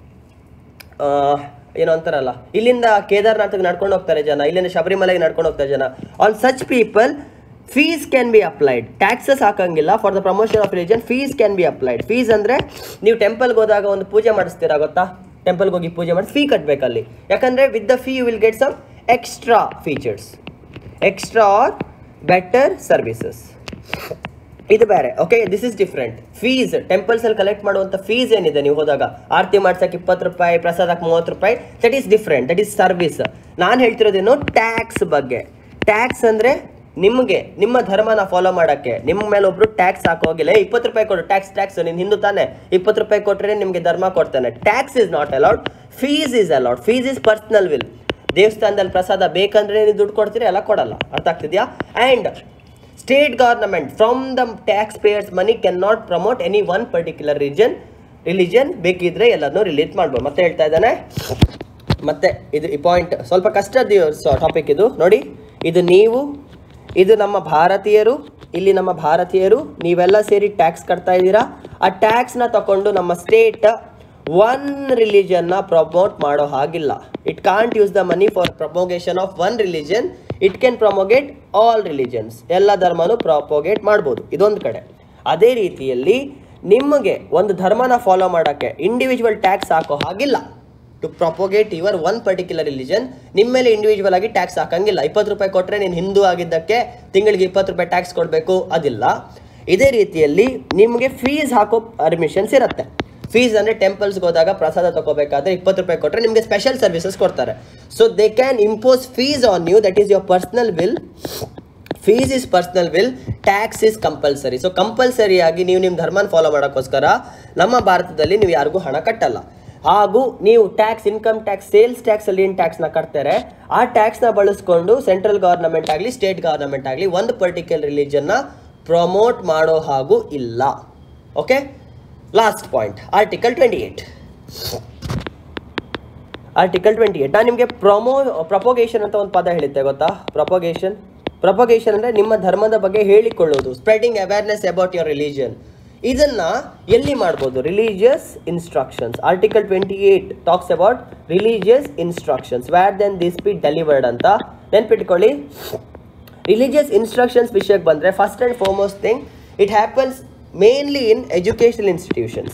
S1: ಏನೋ ಅಂತಾರಲ್ಲ ಇಲ್ಲಿಂದ ಕೇದಾರ್ನಾಥ್ಗೆ ನಡ್ಕೊಂಡು ಹೋಗ್ತಾರೆ ಜನ ಇಲ್ಲಿಂದ ಶಬರಿಮಲೆಗೆ ನಡ್ಕೊಂಡು ಹೋಗ್ತಾರೆ ಜನ on such people fees can be applied taxes ಹಾಕಂಗಿಲ್ಲ for the promotion of religion fees can be applied fees ಅಂದರೆ ನೀವು ಟೆಂಪಲ್ಗೆ ಹೋದಾಗ ಒಂದು ಪೂಜೆ ಮಾಡಿಸ್ತೀರಾ ಗೊತ್ತಾ ಟೆಂಪಲ್ಗೆ ಹೋಗಿ ಪೂಜೆ ಮಾಡಿ ಫೀ ಕಟ್ಟಬೇಕಲ್ಲಿ ಯಾಕಂದರೆ with the fee you will get some extra features extra or better services ಇದು ಬೇರೆ okay this is different fees temples ಅಲ್ಲಿ ಕಲೆಕ್ಟ್ ಮಾಡುವಂತ ಫೀಸ್ ಏನಿದೆ ನೀವು ಹೋದಾಗ ಆರತಿ ಮಾಡ್ಸಕ್ಕೆ ಇಪ್ಪತ್ತು ರೂಪಾಯಿ ಪ್ರಸಾದಕ್ಕೆ ಮೂವತ್ತು ರೂಪಾಯಿ that is different that is service ನಾನು ಹೇಳ್ತಿರೋದೇನು ಟ್ಯಾಕ್ಸ್ ಬಗ್ಗೆ ಟ್ಯಾಕ್ಸ್ ಅಂದ್ರೆ ನಿಮಗೆ ನಿಮ್ಮ ಧರ್ಮನ ಫಾಲೋ ಮಾಡಕ್ಕೆ ನಿಮ್ಮ ಮೇಲೆ ಒಬ್ರು ಟ್ಯಾಕ್ಸ್ ಹಾಕೋಗಿಲ್ಲ ಇಪ್ಪತ್ತು ರೂಪಾಯಿ ಕೊಡು ಟ್ಯಾಕ್ಸ್ ಟ್ಯಾಕ್ಸ್ ನಿನ್ ಹಿಂದೂ ತಾನೆ ಇಪ್ಪತ್ತು ರೂಪಾಯಿ ಕೊಟ್ಟರೆ ನಿಮಗೆ ಧರ್ಮ ಕೊಡ್ತಾನೆ tax is not allowed fees is allowed fees is personal will ದೇವಸ್ಥಾನದಲ್ಲಿ ಪ್ರಸಾದ ಬೇಕಂದ್ರೆ ನೀವು ದುಡ್ಡು ಕೊಡ್ತೀರಿ ಎಲ್ಲ ಕೊಡಲ್ಲ ಅರ್ಥ ಆಗ್ತಿದ್ಯಾ and state government from the taxpayers money cannot promote any one particular region religion ಬೇಕಿದ್ರೆ ಎಲ್ಲದನ್ನೂ ರಿಲೀಟ್ ಮಾಡ್ಬೋದು ಮತ್ತೆ ಹೇಳ್ತಾ ಇದ್ದಾನೆ ಮತ್ತೆ ಇದು ಈ ಪಾಯಿಂಟ್ ಸ್ವಲ್ಪ ಕಷ್ಟದ ಟಾಪಿಕ್ ಇದು ನೋಡಿ ಇದು ನೀವು ಇದು ನಮ್ಮ ಭಾರತೀಯರು ಇಲ್ಲಿ ನಮ್ಮ ಭಾರತೀಯರು ನೀವೆಲ್ಲ ಸೇರಿ ಟ್ಯಾಕ್ಸ್ ಕಟ್ತಾ ಇದ್ದೀರಾ ಆ ಟ್ಯಾಕ್ಸ್ನ ತಗೊಂಡು ನಮ್ಮ ಸ್ಟೇಟ್ ಒನ್ ರಿಲಿಜನ್ನ ಪ್ರಮೋಟ್ ಮಾಡೋ ಹಾಗಿಲ್ಲ it can't use the money for propagation of one religion it can propagate all religions ಎಲ್ಲ ಧರ್ಮನೂ ಪ್ರಪೋಗೇಟ್ ಮಾಡ್ಬೋದು ಇದೊಂದು ಕಡೆ ಅದೇ ರೀತಿಯಲ್ಲಿ ನಿಮಗೆ ಒಂದು ಧರ್ಮನ ಫಾಲೋ ಮಾಡೋಕ್ಕೆ ಇಂಡಿವಿಜುವಲ್ ಟ್ಯಾಕ್ಸ್ ಹಾಕೋ ಹಾಗಿಲ್ಲ to propagate your one particular religion ನಿಮ್ಮ ಮೇಲೆ ಇಂಡಿವಿಜುವಲ್ ಆಗಿ ಟ್ಯಾಕ್ಸ್ ಹಾಕಂಗಿಲ್ಲ ಇಪ್ಪತ್ತು ರೂಪಾಯಿ ಕೊಟ್ಟರೆ ನೀನು ಹಿಂದೂ ಆಗಿದ್ದಕ್ಕೆ ತಿಂಗಳಿಗೆ ಇಪ್ಪತ್ತು ರೂಪಾಯಿ ಟ್ಯಾಕ್ಸ್ ಕೊಡಬೇಕು ಅದಿಲ್ಲ ಇದೇ ರೀತಿಯಲ್ಲಿ ನಿಮಗೆ ಫೀಸ್ ಹಾಕೋ ಪರ್ಮಿಷನ್ಸ್ ಇರುತ್ತೆ ಫೀಸ್ ಅಂದರೆ ಟೆಂಪಲ್ಸ್ಗೆ ಹೋದಾಗ ಪ್ರಸಾದ ತಗೋಬೇಕಾದ್ರೆ ಇಪ್ಪತ್ತು ರೂಪಾಯಿ ಕೊಟ್ಟರೆ ನಿಮಗೆ ಸ್ಪೆಷಲ್ ಸರ್ವಿಸಸ್ ಕೊಡ್ತಾರೆ so they can impose fees on you that is your personal will fees is personal will tax is compulsory so ಕಂಪಲ್ಸರಿಯಾಗಿ ನೀವು ನಿಮ್ಮ ಧರ್ಮನ ಫಾಲೋ ಮಾಡೋಕ್ಕೋಸ್ಕರ ನಮ್ಮ ಭಾರತದಲ್ಲಿ ನೀವು ಯಾರಿಗೂ ಹಣ ಕಟ್ಟಲ್ಲ ಹಾಗೂ ನೀವು tax income tax sales tax ಅಲ್ಲಿ ಏನು ಟ್ಯಾಕ್ಸ್ನ ಕಟ್ತಾರೆ ಆ ಟ್ಯಾಕ್ಸ್ನ ಬಳಸ್ಕೊಂಡು ಸೆಂಟ್ರಲ್ ಗವರ್ನಮೆಂಟ್ ಆಗಲಿ ಸ್ಟೇಟ್ ಗವರ್ನಮೆಂಟ್ ಆಗಲಿ ಒಂದು ಪರ್ಟಿಕ್ಯುಲರ್ ರಿಲಿಜನ್ನ ಪ್ರಮೋಟ್ ಮಾಡೋ ಹಾಗೂ ಇಲ್ಲ okay last point article twenty eight article twenty eight ನಾನು ನಿಮಗೆ ಪ್ರೊಮೋ ಪ್ರಪೋಗೇಷನ್ ಅಂತ ಒಂದು ಪದ ಹೇಳಿದ್ದೆ ಗೊತ್ತಾ ಪ್ರಪೋಗೇಷನ್ ಪ್ರಪೋಗೇಷನ್ ಅಂದರೆ ನಿಮ್ಮ ಧರ್ಮದ ಬಗ್ಗೆ ಹೇಳಿಕೊಳ್ಳೋದು spreading awareness about your religion ಇದನ್ನ ಎಲ್ಲಿ ಮಾಡ್ಬೋದು religious instructions article twenty eight talks about religious instructions where then this be delivered ಅಂತ ನೆನ್ಪಿಟ್ಕೊಳ್ಳಿ ರಿಲಿಜಿಯಸ್ ಇನ್ಸ್ಟ್ರಕ್ಷನ್ಸ್ ವಿಷಯಕ್ಕೆ ಬಂದರೆ first and foremost thing it happens mainly in educational institutions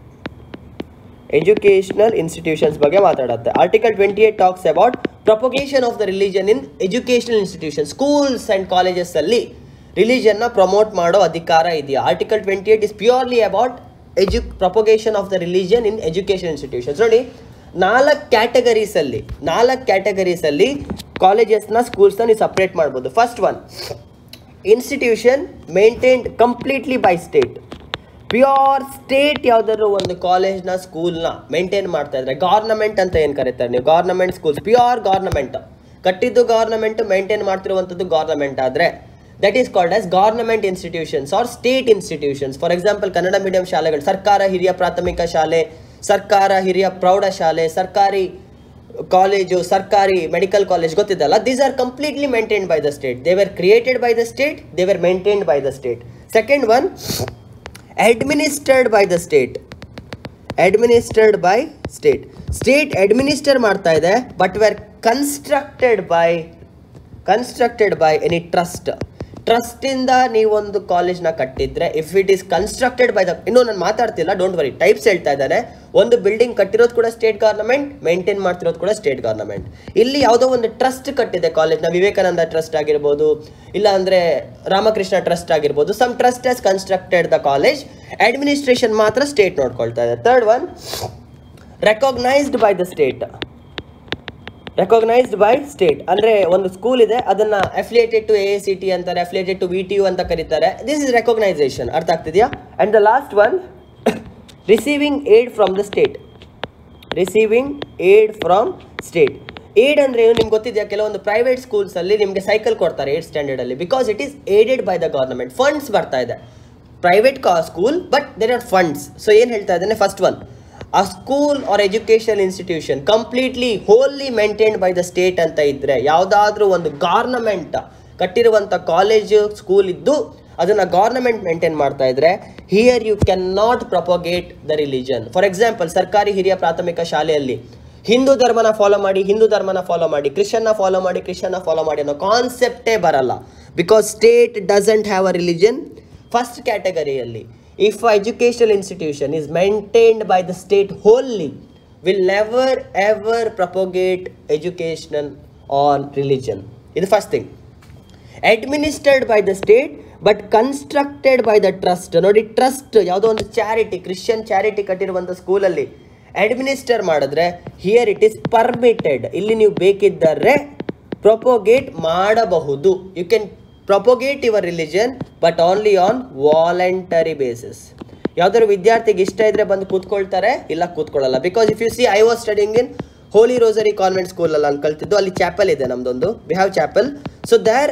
S1: educational institutions ಬಗ್ಗೆ ಮಾತಾಡುತ್ತೆ article twenty eight talks about propagation of the religion in educational institution schools and colleges ಅಲ್ಲಿ ರಿಲಿಜನ್ನ ಪ್ರಮೋಟ್ ಮಾಡೋ ಅಧಿಕಾರ ಇದೆಯಾ article twenty eight is purely about ಎಜು propagation of the religion in education institutions ನೋಡಿ ನಾಲ್ಕು ಕ್ಯಾಟಗರೀಸಲ್ಲಿ ನಾಲ್ಕು ಕ್ಯಾಟಗರೀಸಲ್ಲಿ ಕಾಲೇಜಸ್ನ ಸ್ಕೂಲ್ಸ್ನ ನೀವು ಸಪ್ರೇಟ್ ಮಾಡ್ಬೋದು first one institution maintained completely by state pure state ಯಾವ್ದಾದ್ರು ಒಂದು ಕಾಲೇಜ್ನ ಸ್ಕೂಲ್ನ ಮೇಂಟೈನ್ ಮಾಡ್ತಾ ಇದ್ರೆ ಗೌರ್ನಮೆಂಟ್ ಅಂತ ಏನು ಕರೀತಾರೆ ನೀವು ಗೌರ್ನಮೆಂಟ್ ಸ್ಕೂಲ್ಸ್ ಪ್ಯೂರ್ ಗೌರ್ನಮೆಂಟ್ ಕಟ್ಟಿದ್ದು ಗೌರ್ನಮೆಂಟ್ ಮೇಂಟೈನ್ ಮಾಡ್ತಿರುವಂಥದ್ದು ಗೌರ್ನಮೆಂಟ್ ಆದರೆ that is called as government institutions or state institutions for example Kannada medium ಶಾಲೆಗಳು ಸರ್ಕಾರ ಹಿರಿಯ ಪ್ರಾಥಮಿಕ ಶಾಲೆ ಸರ್ಕಾರ ಹಿರಿಯ ಪ್ರೌಢಶಾಲೆ ಸರ್ಕಾರಿ ಕಾಲೇಜು ಸರ್ಕಾರಿ ಮೆಡಿಕಲ್ ಕಾಲೇಜ್ ಗೊತ್ತಿದ್ದಲ್ಲ these are completely maintained by the state they were created by the state they were maintained by the state second one administered by the state administered by state state administer ಮಾಡ್ತಾ ಇದೆ but where constructed by constructed by any trust ಟ್ರಸ್ಟಿಂದ ನೀವೊಂದು ಕಾಲೇಜ್ನ ಕಟ್ಟಿದ್ರೆ if it is constructed by the ಇನ್ನೂ ನಾನು ಮಾತಾಡ್ತಿಲ್ಲ ಡೋಂಟ್ ವರಿ ಟೈಪ್ಸ್ ಹೇಳ್ತಾ ಇದ್ದಾನೆ ಒಂದು ಬಿಲ್ಡಿಂಗ್ ಕಟ್ಟಿರೋದು ಕೂಡ ಸ್ಟೇಟ್ ಗವರ್ನಮೆಂಟ್ ಮೇಂಟೈನ್ ಮಾಡ್ತಿರೋದು ಕೂಡ ಸ್ಟೇಟ್ ಗವರ್ನಮೆಂಟ್ ಇಲ್ಲಿ ಯಾವುದೋ ಒಂದು ಟ್ರಸ್ಟ್ ಕಟ್ಟಿದೆ ಕಾಲೇಜ್ನ ವಿವೇಕಾನಂದ ಟ್ರಸ್ಟ್ ಆಗಿರ್ಬೋದು ಇಲ್ಲ ಅಂದರೆ ರಾಮಕೃಷ್ಣ ಟ್ರಸ್ಟ್ ಆಗಿರ್ಬೋದು some trust has constructed the college administration ಮಾತ್ರ ಸ್ಟೇಟ್ ನೋಡ್ಕೊಳ್ತಾ ಇದೆ third one recognised by the state recognised by state ಅಂದರೆ ಒಂದು ಸ್ಕೂಲ್ ಇದೆ ಅದನ್ನು affiliated to A C T ಅಂತಾರೆ affiliated to V T U ಅಂತ ಕರೀತಾರೆ ದಿಸ್ ಇಸ್ ರೆಕಾಗ್ನೈಸೇಷನ್ ಅರ್ಥ ಆಗ್ತಿದೆಯಾ and the last one receiving aid from the state receiving aid from state aid ಅಂದರೆ ಏನು ನಿಮ್ಗೆ ಗೊತ್ತಿದೆಯಾ ಕೆಲವೊಂದು ಪ್ರೈವೇಟ್ ಸ್ಕೂಲ್ಸಲ್ಲಿ ನಿಮಗೆ ಸೈಕಲ್ ಕೊಡ್ತಾರೆ ಏಟ್ ಸ್ಟ್ಯಾಂಡರ್ಡಲ್ಲಿ because it is aided by the government funds ಬರ್ತಾ ಇದೆ ಪ್ರೈವೇಟ್ ಕಾ school but there are funds so ಏನು ಹೇಳ್ತಾ ಇದ್ದಾನೆ ಫಸ್ಟ್ ಒನ್ ಆ school or education institution completely wholly maintained by the state ಅಂತ ಇದ್ದರೆ ಯಾವುದಾದ್ರೂ ಒಂದು ಗಾರ್ನಮೆಂಟ್ ಕಟ್ಟಿರುವಂಥ ಕಾಲೇಜು ಸ್ಕೂಲ್ ಇದ್ದು ಅದನ್ನು ಗೌರ್ನಮೆಂಟ್ ಮೇಂಟೈನ್ ಮಾಡ್ತಾ ಇದ್ರೆ here you can not propagate the religion for example ಸರ್ಕಾರಿ ಹಿರಿಯ ಪ್ರಾಥಮಿಕ ಶಾಲೆಯಲ್ಲಿ ಹಿಂದೂ ಧರ್ಮನ ಫಾಲೋ ಮಾಡಿ ಹಿಂದೂ ಧರ್ಮನ ಫಾಲೋ ಮಾಡಿ ಕ್ರಿಶ್ಚಿಯನ್ನ ಫಾಲೋ ಮಾಡಿ ಕ್ರಿಶ್ಚಿಯನ್ನ ಫಾಲೋ ಮಾಡಿ ಅನ್ನೋ ಕಾನ್ಸೆಪ್ಟೇ ಬರಲ್ಲ because state doesn't have a religion first ಕ್ಯಾಟಗರಿಯಲ್ಲಿ if educational institution is maintained by the state wholly will never ever propagate educational on religion ಇದು first thing administered by the state but constructed by the trust ನೋಡಿ ಟ್ರಸ್ಟ್ ಯಾವುದೋ ಒಂದು ಚಾರಿಟಿ ಕ್ರಿಶ್ಚಿಯನ್ ಚಾರಿಟಿ ಕಟ್ಟಿರುವಂಥ ಸ್ಕೂಲಲ್ಲಿ ಅಡ್ಮಿನಿಸ್ಟರ್ ಮಾಡಿದ್ರೆ ಹಿಯರ್ ಇಟ್ ಈಸ್ ಪರ್ಮಿಟೆಡ್ ಇಲ್ಲಿ ನೀವು ಬೇಕಿದ್ದರೆ ಪ್ರೊಪೋಗೇಟ್ ಮಾಡಬಹುದು you can propagate your religion but only on voluntary basis ಯಾವ್ದಾದ್ರು ವಿದ್ಯಾರ್ಥಿಗೆ ಇಷ್ಟ ಇದ್ರೆ ಬಂದು ಕೂತ್ಕೊಳ್ತಾರೆ ಇಲ್ಲ ಕೂತ್ಕೊಳ್ಳಲ್ಲ because if you see I was studying in Holy Rosary Convent ಸ್ಕೂಲಲ್ಲಿ ನಾನು ಕಲ್ತಿದ್ದು ಅಲ್ಲಿ ಚಾಪಲ್ ಇದೆ ನಮ್ದೊಂದು we have chapel so there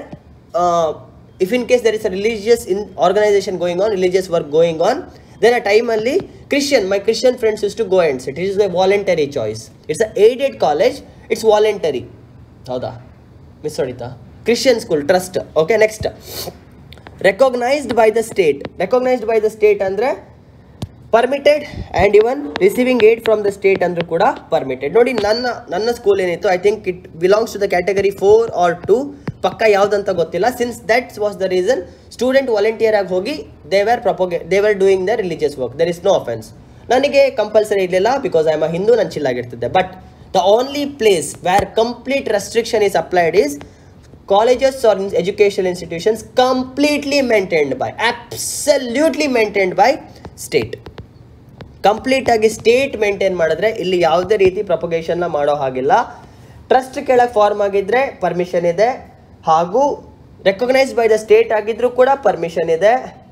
S1: if in case there is a religious in organisation going on religious work going on then ಆ ಟೈಮಲ್ಲಿ Christian my Christian friends is to go and it is a voluntary choice it's a aided college it's voluntary ಹೌದಾ ಮಿಸ್ ಹೊಡಿತಾ Christian school trust okay next recognised by the state recognised by the state ಅಂದರೆ permitted and even receiving aid from the state ಅಂದ್ರೂ ಕೂಡ ಪರ್ಮಿಟೆಡ್ ನೋಡಿ ನನ್ನ ನನ್ನ ಸ್ಕೂಲ್ ಏನಿತ್ತು I think it belongs to the category four or two ಪಕ್ಕ ಯಾವುದಂತ ಗೊತ್ತಿಲ್ಲ since that's was the reason student volunteer ಆಗಿ ಹೋಗಿ they were ಪ್ರಪೋಗೆ they were doing the religious work there is no offence ನನಗೆ ಕಂಪಲ್ಸರಿ ಇರಲಿಲ್ಲ because I am a Hindu ನಾನು ಚಿಲ್ಲಾಗಿರ್ತಿದ್ದೆ but the only place where complete restriction is applied is colleges or in- educational institutions completely maintained by absolutely maintained by state complete ಆಗಿ ಸ್ಟೇಟ್ ಮೇಂಟೈನ್ ಮಾಡಿದ್ರೆ ಇಲ್ಲಿ ಯಾವುದೇ ರೀತಿ ಪ್ರೊಪಗೇಷನ್ನ ಮಾಡೋ ಹಾಗಿಲ್ಲ ಟ್ರಸ್ಟ್ ಕೆಳಗೆ ಫಾರ್ಮ್ ಆಗಿದ್ರೆ ಪರ್ಮಿಷನ್ ಇದೆ ಹಾಗೂ ರೆಕಗ್ನೈಸ್ ಬೈ ದ ಸ್ಟೇಟ್ ಆಗಿದ್ರೂ ಕೂಡ ಪರ್ಮಿಷನ್ ಇದೆ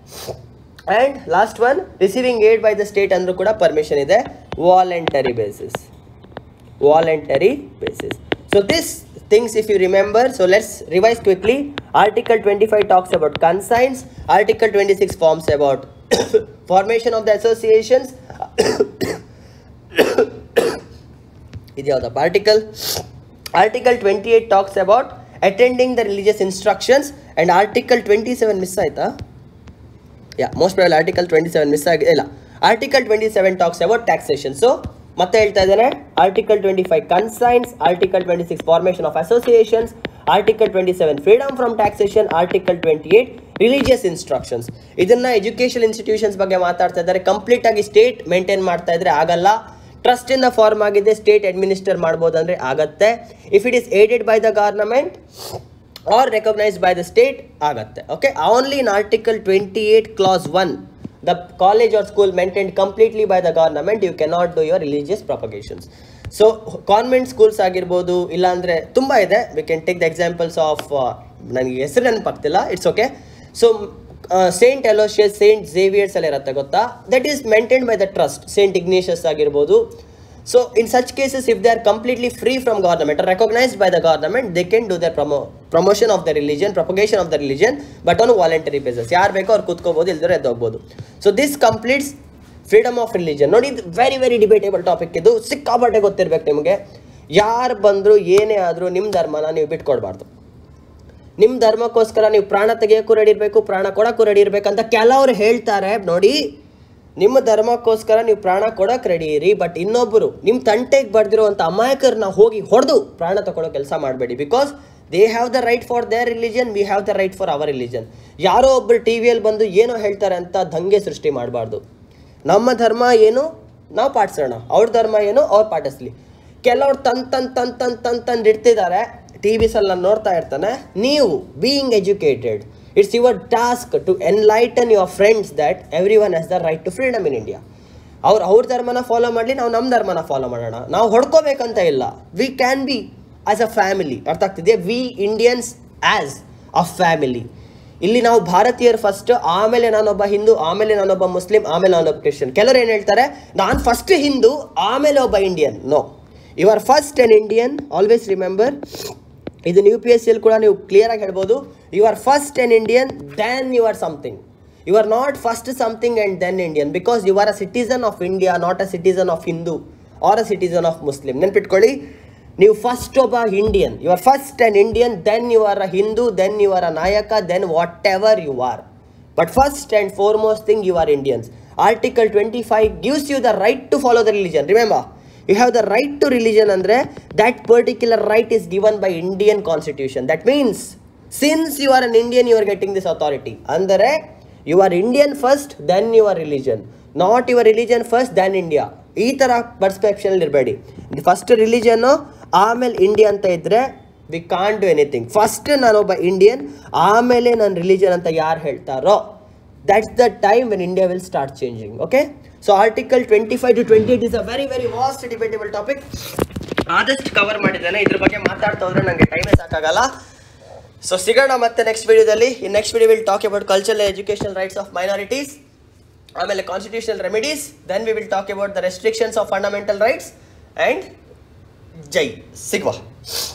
S1: and last one receiving aid by the state ಅಂದ್ರೂ ಕೂಡ ಪರ್ಮಿಷನ್ ಇದೆ voluntary basis voluntary basis. So this things if you remember, so let's revise quickly. Article 25 talks about consigns. Article 26 forms about formation of the associations. ಇದ್ಯಾವುದಪ್ಪ article article twenty eight talks about attending the religious instructions and article twenty seven miss ಆಯ್ತಾ yeah most probable article twenty seven miss ಆಗಿದೆ ಇಲ್ಲ article twenty seven talks about taxation so ಮತ್ತೆ ಹೇಳ್ತಾ ಇದ್ದೇನೆ article twenty five conscience article twenty six formation of associations article twenty seven freedom from taxation article twenty eight religious instructions ಇದನ್ನ ಎಜುಕೇಶನ್ ಇನ್ಸ್ಟಿಟ್ಯೂಷನ್ಸ್ ಬಗ್ಗೆ ಮಾತಾಡ್ತಾ ಇದ್ದಾರೆ ಕಂಪ್ಲೀಟ್ ಆಗಿ ಸ್ಟೇಟ್ ಮೇಂಟೈನ್ ಮಾಡ್ತಾ ಇದ್ರೆ ಆಗಲ್ಲ ಟ್ರಸ್ಟ್ ಇಂದ ಫಾರ್ಮ್ ಆಗಿದೆ ಸ್ಟೇಟ್ ಅಡ್ಮಿನಿಸ್ಟರ್ ಮಾಡ್ಬೋದು ಅಂದ್ರೆ ಆಗತ್ತೆ if it is aided by the government or recognised by the state ಆಗತ್ತೆ okay only in article twenty eight clause one the college or school maintained completely by the government you cannot do your religious propagations so convent schools ಆಗಿರ್ಬೋದು ಇಲ್ಲಾಂದರೆ ತುಂಬ ಇದೆ we can take the examples of ನನಗೆ ಹೆಸರು ನೆನಪಾಗ್ತಿಲ್ಲ it's okay so Saint Aloysius Saint Xavier's ಎಲ್ಲ ಇರುತ್ತೆ ಗೊತ್ತಾ that is maintained by the trust Saint Ignatius ಆಗಿರ್ಬೋದು so in such cases if they are completely free from government recognised by the government they can do their promo promotion of the religion propagation of the religion but on voluntary bases ಯಾರು ಬೇಕೋ ಅವ್ರು ಕೂತ್ಕೋಬೋದು ಇಲ್ದ್ರೆ ಎದ್ದೋಗ್ಬೋದು so this completes freedom of religion ನೋಡಿ ಇದು ವೆರಿ ವೆರಿ ಡಿಬೇಟೇಬಲ್ ಟಾಪಿಕ್ ಇದು ಸಿಕ್ಕಾಪಟ್ಟೆ ಗೊತ್ತಿರ್ಬೇಕು ನಿಮಗೆ ಯಾರು ಬಂದರೂ ಏನೇ ಆದರೂ ನಿಮ್ಮ ಧರ್ಮನ ನೀವು ಬಿಟ್ಕೊಡ್ಬಾರ್ದು ನಿಮ್ಮ ಧರ್ಮಕ್ಕೋಸ್ಕರ ನೀವು ಪ್ರಾಣ ತೆಗಿಯೋಕ್ಕೂ ರೆಡಿ ಇರಬೇಕು ಪ್ರಾಣ ಕೊಡೋಕ್ಕೂ ರೆಡಿ ಇರಬೇಕಂತ ಕೆಲವರು ಹೇಳ್ತಾರೆ ನೋಡಿ ನಿಮ್ಮ ಧರ್ಮಕ್ಕೋಸ್ಕರ ನೀವು ಪ್ರಾಣ ಕೊಡೋಕೆ ರೆಡಿ ಇರಿ ಬಟ್ ಇನ್ನೊಬ್ಬರು ನಿಮ್ಮ ತಂಟೆಗೆ ಬಡ್ದಿರುವಂಥ ಅಮಾಯಕರನ್ನ ಹೋಗಿ ಹೊಡೆದು ಪ್ರಾಣ ತಗೊಳ್ಳೋ ಕೆಲಸ ಮಾಡಬೇಡಿ because they have the right for their religion we have the right for our religion ಯಾರೋ ಒಬ್ಬರು ಟಿ ವಿಯಲ್ಲಿ ಬಂದು ಏನೋ ಹೇಳ್ತಾರೆ ಅಂತ ದಂಗೆ ಸೃಷ್ಟಿ ಮಾಡಬಾರ್ದು ನಮ್ಮ ಧರ್ಮ ಏನು ನಾವು ಪಾಟಿಸೋಣ ಅವ್ರ ಧರ್ಮ ಏನು ಅವ್ರು ಪಾಟಿಸ್ಲಿ ಕೆಲವ್ರು ತನ್ ತನ್ ತನ್ ತನ್ ತನ್ ತಂದು ಇಡ್ತಿದ್ದಾರೆ ಟಿ ವಿಸಲ್ಲಿ ನಾನು ನೋಡ್ತಾ ಇರ್ತಾನೆ ನೀವು being educated it's your task to enlighten your friends that every one has the right to freedom in India ಅವ್ರು ಅವ್ರ ಧರ್ಮನ ಫಾಲೋ ಮಾಡಲಿ ನಾವು ನಮ್ಮ ಧರ್ಮನ ಫಾಲೋ ಮಾಡೋಣ ನಾವು ಹೊಡ್ಕೋಬೇಕಂತ ಇಲ್ಲ we can be as a family ಅರ್ಥ ಆಗ್ತಿದೆ we Indians as a family ಇಲ್ಲಿ ನಾವು ಭಾರತೀಯರು ಫಸ್ಟ್ ಆಮೇಲೆ ನಾನೊಬ್ಬ ಹಿಂದೂ ಆಮೇಲೆ ನಾನೊಬ್ಬ ಮುಸ್ಲಿಂ ಆಮೇಲೆ ನಾನೊಬ್ಬ ಕ್ರಿಶ್ಚಿಯನ್ ಕೆಲವರು ಏನು ಹೇಳ್ತಾರೆ ನಾನು ಫಸ್ಟ್ ಹಿಂದೂ ಆಮೇಲೆ ಒಬ್ಬ Indian no you are first an Indian always remember ಇದನ್ನು ಯು ಪಿ ಎಸ್ ಸಿಯಲ್ಲಿ ಕೂಡ ನೀವು ಕ್ಲಿಯರಾಗಿ ಹೇಳ್ಬೋದು you are first an Indian then you are something you are not first something and then Indian because you are a citizen of India not a citizen of Hindu or a citizen of Muslim ನೆನ್ಪಿಟ್ಕೊಳ್ಳಿ ನೀವು ಫಸ್ಟ್ ಒಬ್ಬ Indian you are first an Indian then you are a Hindu then you are a Nayaka then whatever you are but first and foremost thing you are Indians article twenty five gives you the right to follow the religion remember you have the right to religion ಅಂದರೆ that particular right is given by Indian constitution that means since you are an Indian you are getting this authority ಅಂದರೆ you are Indian first then your religion not your religion first then India ಈ ಥರ ಪರ್ಸ್ಪೆಕ್ಷನ್ ಇರಬೇಡಿ ಫಸ್ಟ್ ರಿಲಿಜನ್ನು ಆಮೇಲೆ ಇಂಡಿಯಾ ಅಂತ ಇದ್ದರೆ we can't do anything first ನಾನೊಬ್ಬ ಇಂಡಿಯನ್ ಆಮೇಲೆ ನನ್ನ ರಿಲಿಜನ್ ಅಂತ ಯಾರು ಹೇಳ್ತಾರೋ that's the time when India will start changing okay so article twenty five to twenty eight is a very very vast debatable topic ಆದಷ್ಟು ಕವರ್ ಮಾಡಿದ್ದೇನೆ ಇದ್ರ ಬಗ್ಗೆ ಮಾತಾಡ್ತಾ ಹೋದ್ರೆ ನನಗೆ ಟೈಮೇ ಸಾಕಾಗಲ್ಲ ಸೊ ಸಿಗೋಣ ಮತ್ತೆ ನೆಕ್ಸ್ಟ್ ವಿಡಿಯೋದಲ್ಲಿ in next video will talk about cultural educational rights of minorities ಆಮೇಲೆ constitutional remedies then we will talk about the restrictions of fundamental rights and ಜೈ ಸಿಗ್ವಾ